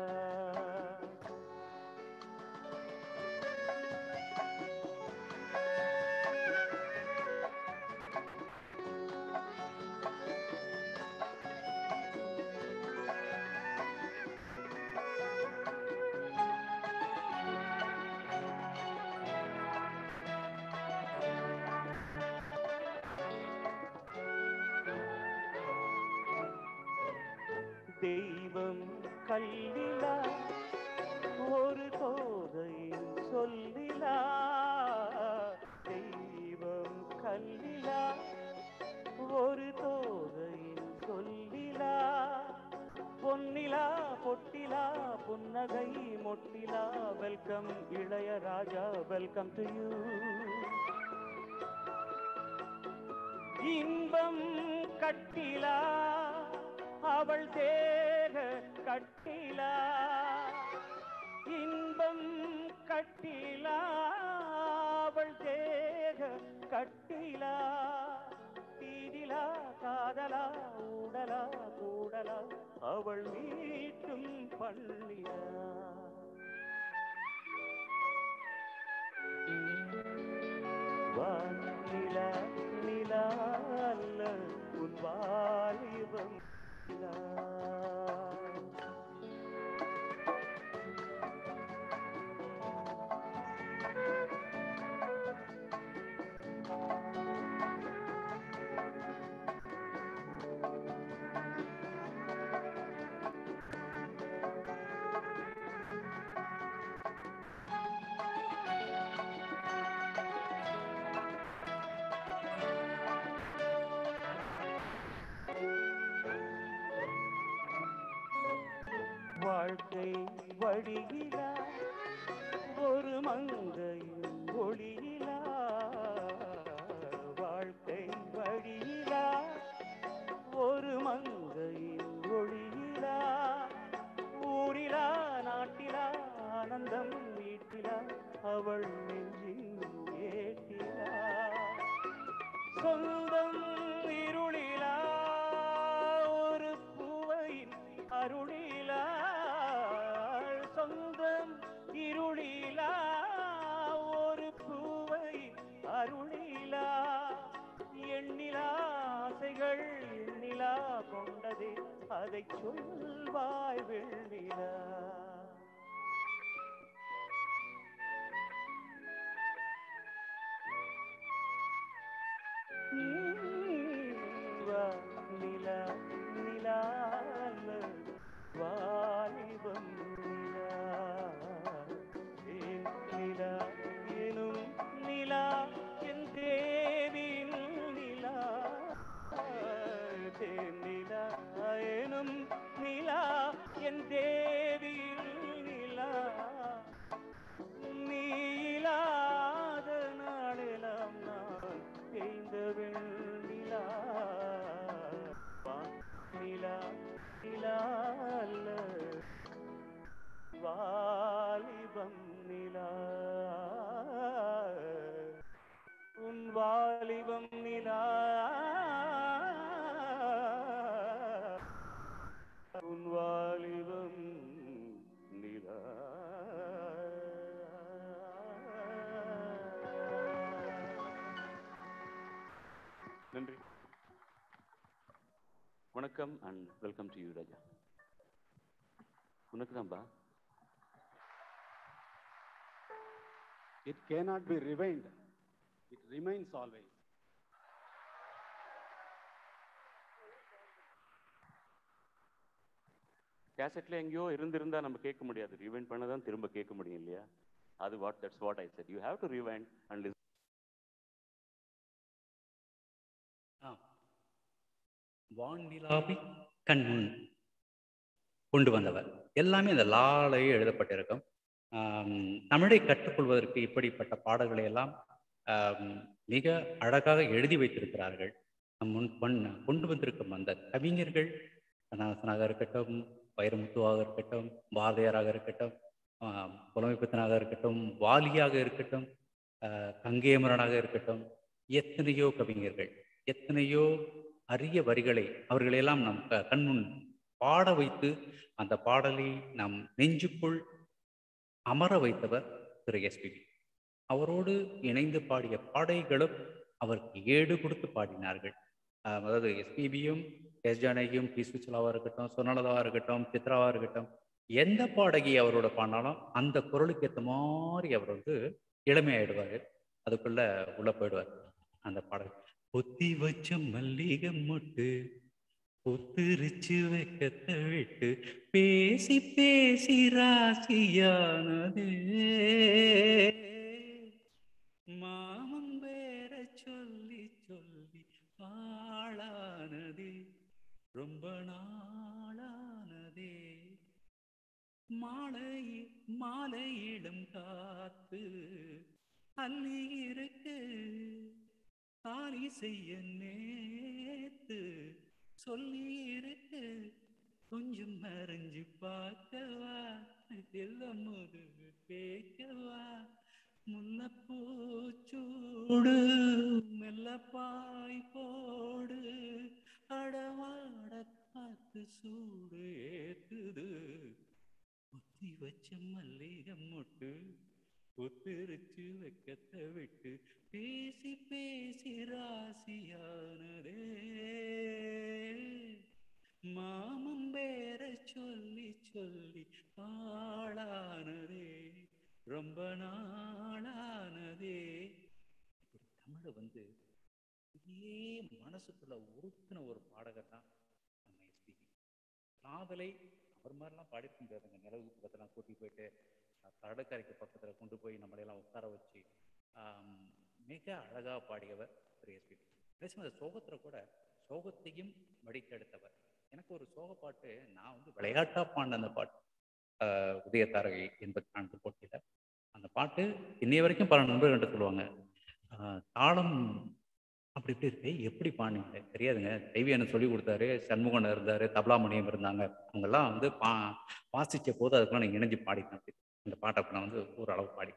தெய்வம் கல்லிலா ஒரு தோதையின் சொல்லிலா தெய்வம் கல்லிலா ஒரு தோதையின் சொல்லிலா பொன்னிலா பொட்டிலா புன்னகை மொட்டிலா welcome Ilaiyaraaja welcome to you இன்பம் கட்டிலா அவள் தேக கட்டிலா இன்பம் கட்டிலா அவள் தேக கட்டிலா தீதிலா காதலா ஊடலா கூடலா அவள் மீட்டும் பள்ளியா வானிலா நிலா அல்ல உன் வாலிபம் நிலா. வாழ்க்கை வழியிலா ஒரு மங்கையின் ஒளியிலா வாழ்க்கை வழியிலா ஒரு மங்கையின் ஒளியிலா ஊரிலா நாட்டிலா ஆனந்தம் வீட்டிலா அவள் நெஞ்சின் ஏட்டிலா சொந்தம் இருளிலா ஒரு பூவையின் அருளிலா சொந்தம் இருளிலா ஒரு பூவையின் அருளிலா எண்ணிலா ஆசைகள் எண்ணிலா கொண்டதே அதை சொல்வாய் வெண்ணிலா வா நிலா நிலா வாலிபம் நிலா ஏன் நிலா எனும் நிலா என் தேவின் நிலா தேன் நிலா எனும் நிலா என் தேவின் நிலா நீ இல்லாத நாளெல்லாம் நான் தேய்ந்த வெண்ணிலா வான் நிலா நிலா அல்ல வாலிபம் நிலா உன் வாலிபம் நிலா உன் வாலிபம் நிலா நன்றி வணக்கம் and welcome to you Raja உனக்கு தான்பா It cannot be rewind. It remains always. கேசட்ல எங்கேயோ இருந்திருந்தா நம்ம கேட்க முடியாது ரிவைண்ட் பண்ண தான் திரும்ப கேட்க முடியும் இல்லையா அது what that's what I said you have to rewind and ah. வான்நிலாவை கண்முன் கொண்டு வந்தவர் எல்லாமே இந்த லாலையே எழுதப்பட்டிருக்கும் ஆம், தமிழை கற்றுக்கொள்வதற்கு இப்படிப்பட்ட பாடல்களை எல்லாம் ஆம், மிக அழகாக எழுதி வைத்திருக்கிறார்கள் நம் முன் கொண்- கொண்டு வந்திருக்கும் அந்த கவிஞர்கள் கண்ணாசனாக இருக்கட்டும் வைரமுத்துவாக இருக்கட்டும் பாரதியாராக இருக்கட்டும் ஆம், புலமைப்பித்தனாக இருக்கட்டும் வாலியாக இருக்கட்டும் ஆஹ், கங்கேமரனாக இருக்கட்டும் எத்தனையோ கவிஞர்கள் எத்தனையோ அரிய வரிகளை அவர்களையெல்லாம் நம் க- கண்முன் பாட வைத்து அந்த பாடலை நம் நெஞ்சுக்குள் அமர வைத்தவர் திரு எஸ்பிபி அவரோடு இணைந்து பாடிய பாடைகளும் அவருக்கு ஏடு கொடுத்து பாடினார்கள் ஆஹ் அதாவது எஸ்பிபியும் எஸ் ஜானகியும் பி சுச்சலாவாக இருக்கட்டும் சுனலதாவாக இருக்கட்டும் சித்ராவாக இருக்கட்டும் எந்த பாடகி அவரோட பாடினாலும் அந்த குரலுக்கு ஏற்ற மாதிரி அவர் வந்து இளமையாயிடுவார் அதுக்குள்ள உள்ள போயிடுவார் அந்த பாடல் பொத்தி வச்ச மல்லிகை மொட்டு பொத்துரிச்சு வைக்கத்தை விட்டு பேசி பேசி ராசியானது மாமன் வேற சொல்லி சொல்லி பாழானது ரொம்ப நாளானதே மாலை மாலையிடம் காத்து அள்ளி இருக்கு காலி செய்ய நேத்து சொல்லி இருக்கு கொஞ்சம் மறைஞ்சு பார்க்கவா எல்லாம் முதுகு பேக்கவா முல்லப்பூச்சூடு மெல்ல பாய் போடு அடவாட காத்து சூடு ஏத்துது ஒத்தி வச்ச மல்லிகை மொட்டு ஒத்திருச்சு வெக்கத்தை விட்டு பேசி பேசி ராசியானதே மாமன் பேர சொல்லி சொல்லி ஆளானதே ரொம்ப நாளானதே இப்படி தமிழை வந்து இதே மனசுக்குள்ள உறுத்தின ஒரு பாடகர் தான் நம்ம எஸ்பிபி காதலை அவர் மாதிரிலாம் பாடிருக்க முடியாதுங்க நிலவு பக்கத்தெல்லாம் கூட்டி போயிட்டு அஹ், கடற்கரைக்கு பக்கத்தில் கொண்டு போய் நம்மளையெல்லாம் உட்கார வச்சு ஆம், மிக அழகாக பாடியவர் திரு எஸ்பிபி அதே சமயம் சோகத்தில் கூட சோகத்தையும் வடித்தெடுத்தவர் எனக்கு ஒரு சோக பாட்டு நான் வந்து விளையாட்டா பாடின அந்த பாட்டு ஆஹ், உதய தாரகை எண்பத்தி நான்கு போட்டியில் அந்த பாட்டு இன்னைய வரைக்கும் பல நண்பர்கள்ட்ட சொல்லுவாங்க ஆஹ், தாளம் அப்படி இப்படி இருக்கு எப்படி பாடினீங்க தெரியாதுங்க தெய்வம் எனக்கு சொல்லி கொடுத்தாரு சண்முகன் இருந்தாரு தபலாமணியம் இருந்தாங்க அவங்கெல்லாம் வந்து பா வாசிச்ச போது அதுக்கெல்லாம் நீங்கள் இணைஞ்சு பாடிக்கணும் அப்படி அந்த பாட்டை அப்ப நான் வந்து ஓரளவு பாடி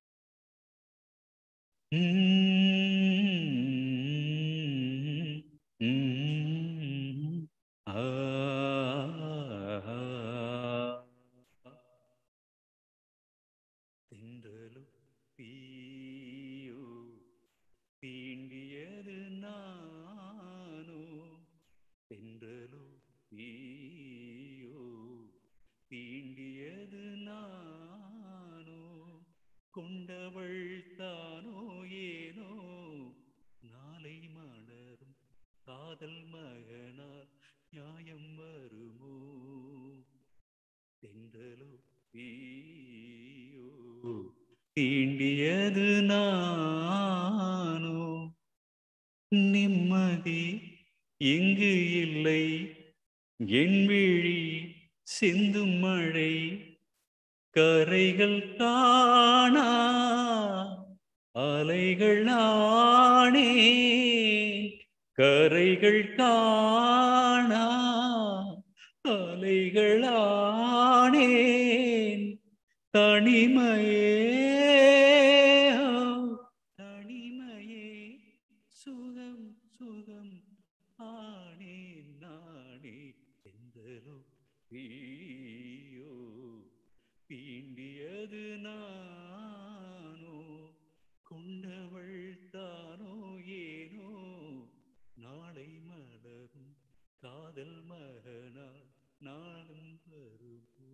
திண்டலு தீயோ தீண்டியது நானோ தென்றலோ தீயோ தீண்டியது நானோ கொண்டவள் தானோ ஏனோ நாளை மலரும் காதல் மகனால் நியாயம் வருமோ தென்றலோ தீயோ தீண்டியது நானோ நிம்மதி இங்கு இல்லை என் விழி சிந்தும் மழை கரைகள் காணா அலைகள் ஆனே கரைகள் காணா அலைகள் ஆனேன் தனிமையே ஓ, தனிமையே சுகம் சுகம் ஆனேன் நானே எந்தலோ தீயோ தீண்டியது நானோ கொண்டவள் தானோ ஏனோ நாளை மலரும் காதல் மகனால் நாளும் வருமோ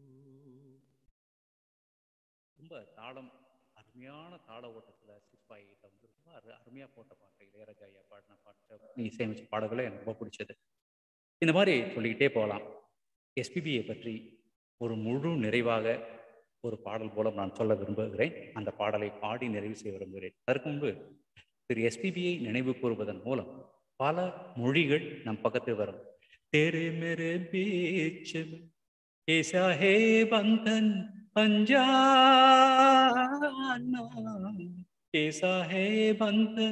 ரொம்ப தாளம் அருமையான தாள ஓட்டத்தில் சிப்பாயிட்ட வந்து ரொம்ப அரு அருமையாக போட்ட பாட்டு இளையராஜா ஐயா பாடின பாட்டு இசையமைச்ச பாடல்களை எனக்கு ரொம்ப பிடிச்சது இந்த மாதிரி சொல்லிக்கிட்டே போகலாம் எஸ்பிபியை பற்றி ஒரு முழு நிறைவாக ஒரு பாடல் மூலம் நான் சொல்ல விரும்புகிறேன் அந்த பாடலை பாடி நிறைவு செய்ய விரும்புகிறேன் அதற்கு முன்பு திரு எஸ்பிபியை நினைவு கூறுவதன் மூலம் பல மொழிகள் நம் பக்கத்தில் வரும் तेरे मेरे बीच में ऐसा है बंधन अनजाना ऐसा है बंधन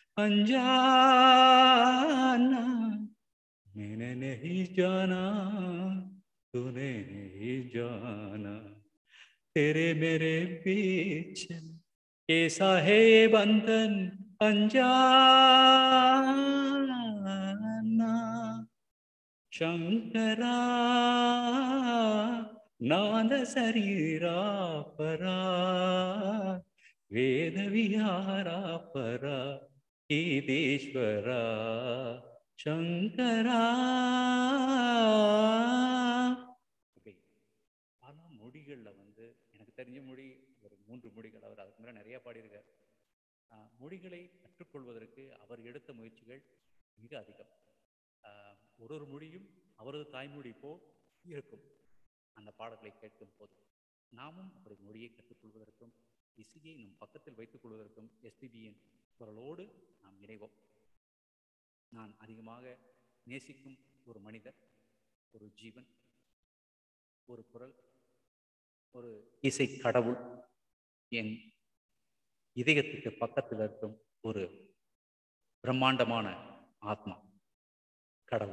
अनजाना मैंने नहीं जाना तूने नहीं जाना तेरे मेरे बीच में ऐसा है बंधन अनजाना शङ्करा नादशरीरा परा वेदविहारा परा ஈதேஸ்வரா சங்கரா இப்படி பல மொழிகளில் வந்து எனக்கு தெரிஞ்ச மொழி ஒரு மூன்று மொழிகள் அவர் அதுக்கு மேலே நிறைய பாடியிருக்கார் ஆஹ் மொழிகளை கற்றுக்கொள்வதற்கு அவர் எடுத்த முயற்சிகள் மிக அதிகம் ஆஹ் ஒரு ஒரு மொழியும் அவரது தாய்மொழி போ இருக்கும் அந்த பாடல்களை கேட்கும் போது நாமும் அப்படி மொழியை கற்றுக்கொள்வதற்கும் இசையை நம் பக்கத்தில் வைத்துக் கொள்வதற்கும் எஸ்பிபியின் குரலோடு நாம் இணைவோம் நான் அதிகமாக நேசிக்கும் ஒரு மனிதர் ஒரு ஜீவன் ஒரு குரல் ஒரு இசை கடவுள் என் இதயத்துக்கு பக்கத்தில் இருக்கும் ஒரு பிரம்மாண்டமான ஆத்மா கடவுள்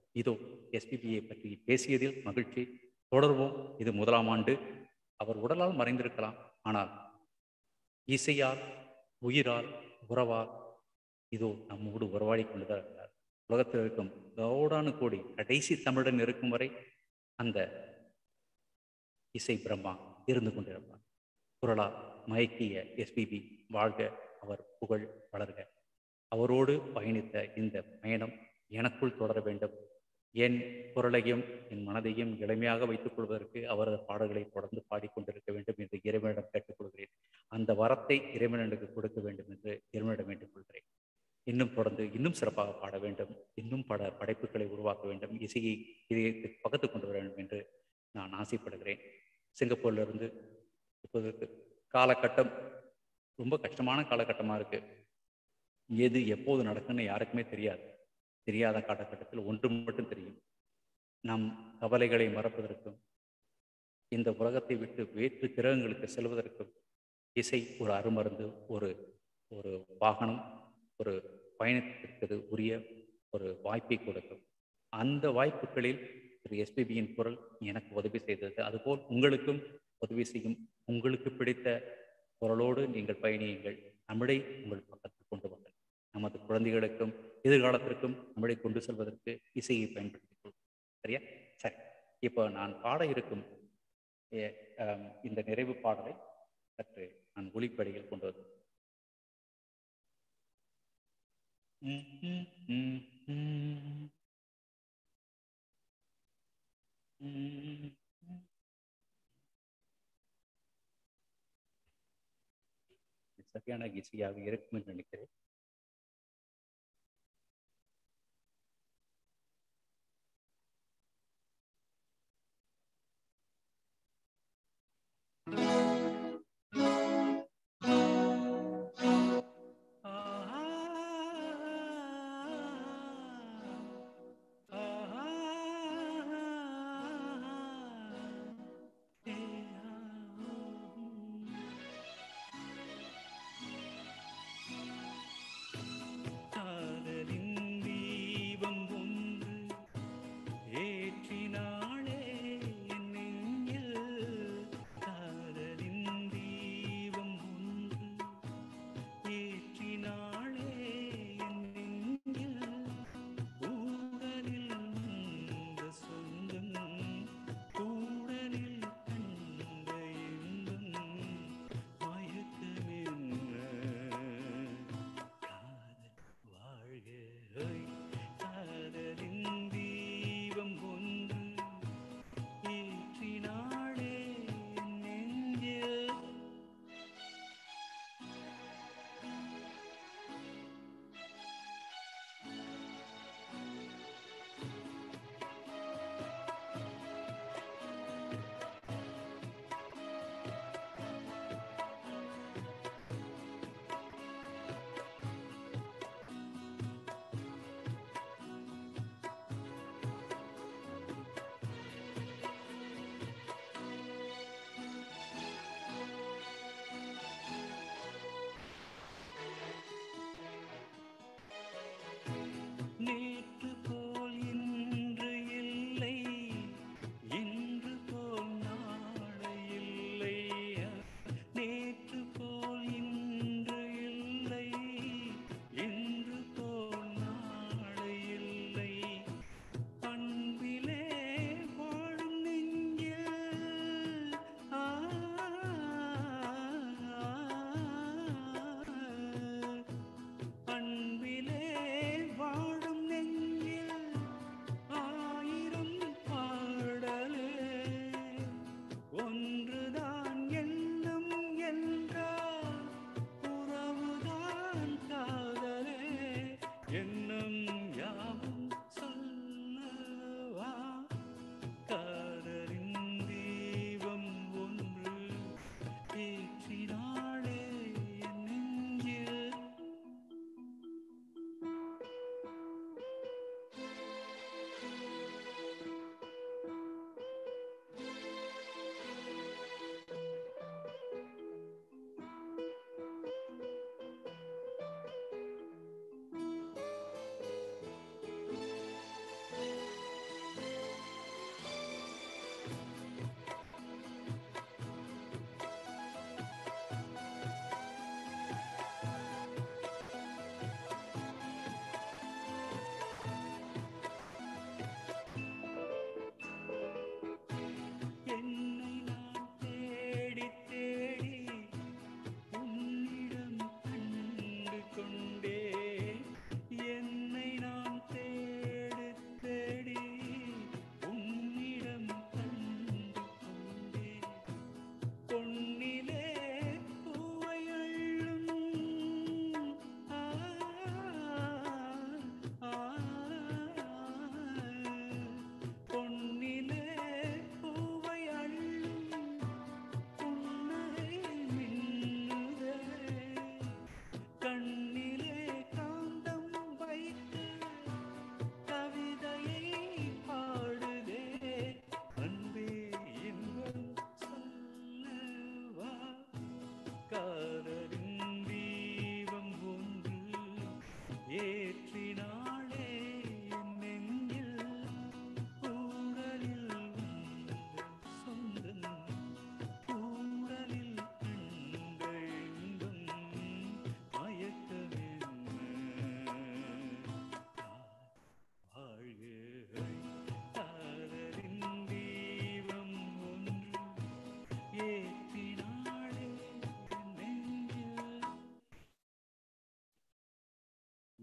இதோ எஸ்பிபியை பற்றி பேசியதில் மகிழ்ச்சி தொடர்வோம் இது முதலாம் ஆண்டு அவர் உடலால் மறைந்திருக்கலாம் ஆனால் இசையால் உயிரால் உறவால் இதோ நம்மோடு உறவாடி கொண்டுதான் இருக்கிறார் உலகத்தில் இருக்கும் கோடானு கோடி கடைசி தமிழன் இருக்கும் வரை அந்த இசை பிரம்மா இருந்து கொண்டிருப்பார் குரலால் மயக்கிய எஸ்பிபி வாழ்க அவர் புகழ் வளர்க அவரோடு பயணித்த இந்த பயணம் எனக்குள் தொடர வேண்டும் என் குரலையும் என் மனதையும் இளமையாக வைத்துக் கொள்வதற்கு அவரது பாடல்களை தொடர்ந்து பாடிக்கொண்டிருக்க வேண்டும் என்று இறைவனிடம் கேட்டுக்கொள்கிறேன் அந்த வரத்தை இறைவனுக்கு கொடுக்க வேண்டும் என்று இறைவனிடம் வேண்டிக் கொள்கிறேன் இன்னும் தொடர்ந்து இன்னும் சிறப்பாக பாட வேண்டும் இன்னும் பட படைப்புகளை உருவாக்க வேண்டும் இசையை இதயத்தை பகத்து கொண்டு வர வேண்டும் என்று நான் ஆசைப்படுகிறேன் சிங்கப்பூர்ல இருந்து இப்போதைக்கு காலகட்டம் ரொம்ப கஷ்டமான காலகட்டமாக இருக்கு எது எப்போது நடக்குன்னு யாருக்குமே தெரியாது தெரியாத காலகட்டத்தில் ஒன்று மட்டும் தெரியும் நம் கவலைகளை மறப்பதற்கும் இந்த உலகத்தை விட்டு வேற்று கிரகங்களுக்கு செல்வதற்கும் இசை ஒரு அருமருந்து ஒரு ஒரு வாகனம் ஒரு பயணத்திற்கு உரிய ஒரு வாய்ப்பை கொடுக்கும் அந்த வாய்ப்புகளில் திரு எஸ்பிபியின் குரல் எனக்கு உதவி செய்தது அதுபோல் உங்களுக்கும் உதவி செய்யும் உங்களுக்கு பிடித்த குரலோடு நீங்கள் பயணியுங்கள் தமிழை உங்கள் பக்கத்தில் கொண்டு வாங்கள் நமது குழந்தைகளுக்கும் எதிர்காலத்திற்கும் தமிழை கொண்டு செல்வதற்கு இசையை பயன்படுத்திக் கொள்வோம் சரியா சரி இப்போ நான் பாட இருக்கும் எ- ஆம், இந்த நிறைவு பாடலை சற்று நான் ஒளிப்படியில் கொண்டு வந்து ம், ம், ம், ம். ம், ம். இது சரியான இசையாக இருக்கும் என்று நினைக்கிறேன்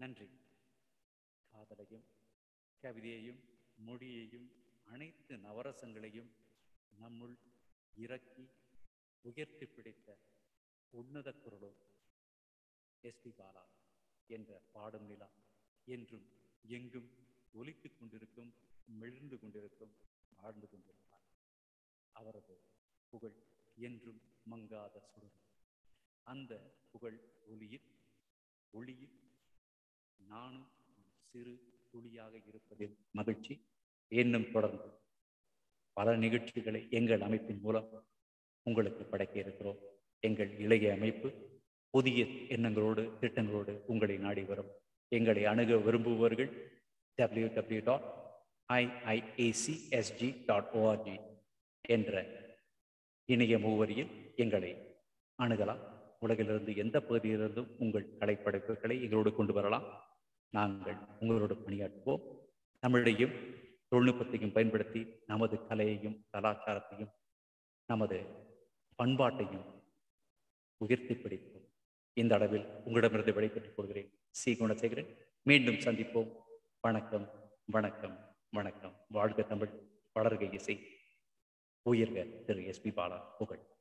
நன்றி காதலையும் கவிதையையும் மொழியையும் அனைத்து நவரசங்களையும் நம்முள் இறக்கி உயர்த்தி பிடித்த உன்னத குரலும் எஸ்பி பாலா என்ற பாடும் நிலா என்றும் எங்கும் ஒலித்துக் கொண்டிருக்கும் மெழுந்து கொண்டிருக்கும் வாழ்ந்து கொண்டிருப்பார் அவரது புகழ் என்றும் மங்காத சுடர் அந்த புகழ் ஒளியில் ஒளியில் நானும் ஒரு சிறு துளியாக இருப்பதில் மகிழ்ச்சி இன்னும் தொடர்ந்து பல நிகழ்ச்சிகளை எங்கள் அமைப்பின் மூலம் உங்களுக்கு படைக்க இருக்கிறோம் எங்கள் இளைய அமைப்பு புதிய எண்ணங்களோடு திட்டங்களோடு உங்களை நாடி வரும் எங்களை அணுக விரும்புபவர்கள் W W dot IIACSG dot ORG என்ற இணைய முகவரியில் எங்களை அணுகலாம் உலகிலிருந்து எந்த பகுதியிலிருந்தும் உங்கள் கலைப்படைப்புகளை எங்களோடு கொண்டு வரலாம் நாங்கள் உங்களோடு பணியாற்றுவோம் தமிழையும் தொழில்நுட்பத்தையும் பயன்படுத்தி நமது கலையையும் கலாச்சாரத்தையும் நமது பண்பாட்டையும் உயர்த்தி பிடிப்போம் இந்த அளவில் உங்களிடமிருந்து விடைபெற்றுக் கொள்கிறேன் சி குணசேகரன் மீண்டும் சந்திப்போம் வணக்கம் வணக்கம் வணக்கம் வாழ்க தமிழ் வளர்க இசை உயர்க திரு எஸ்பி பாலா புகழ்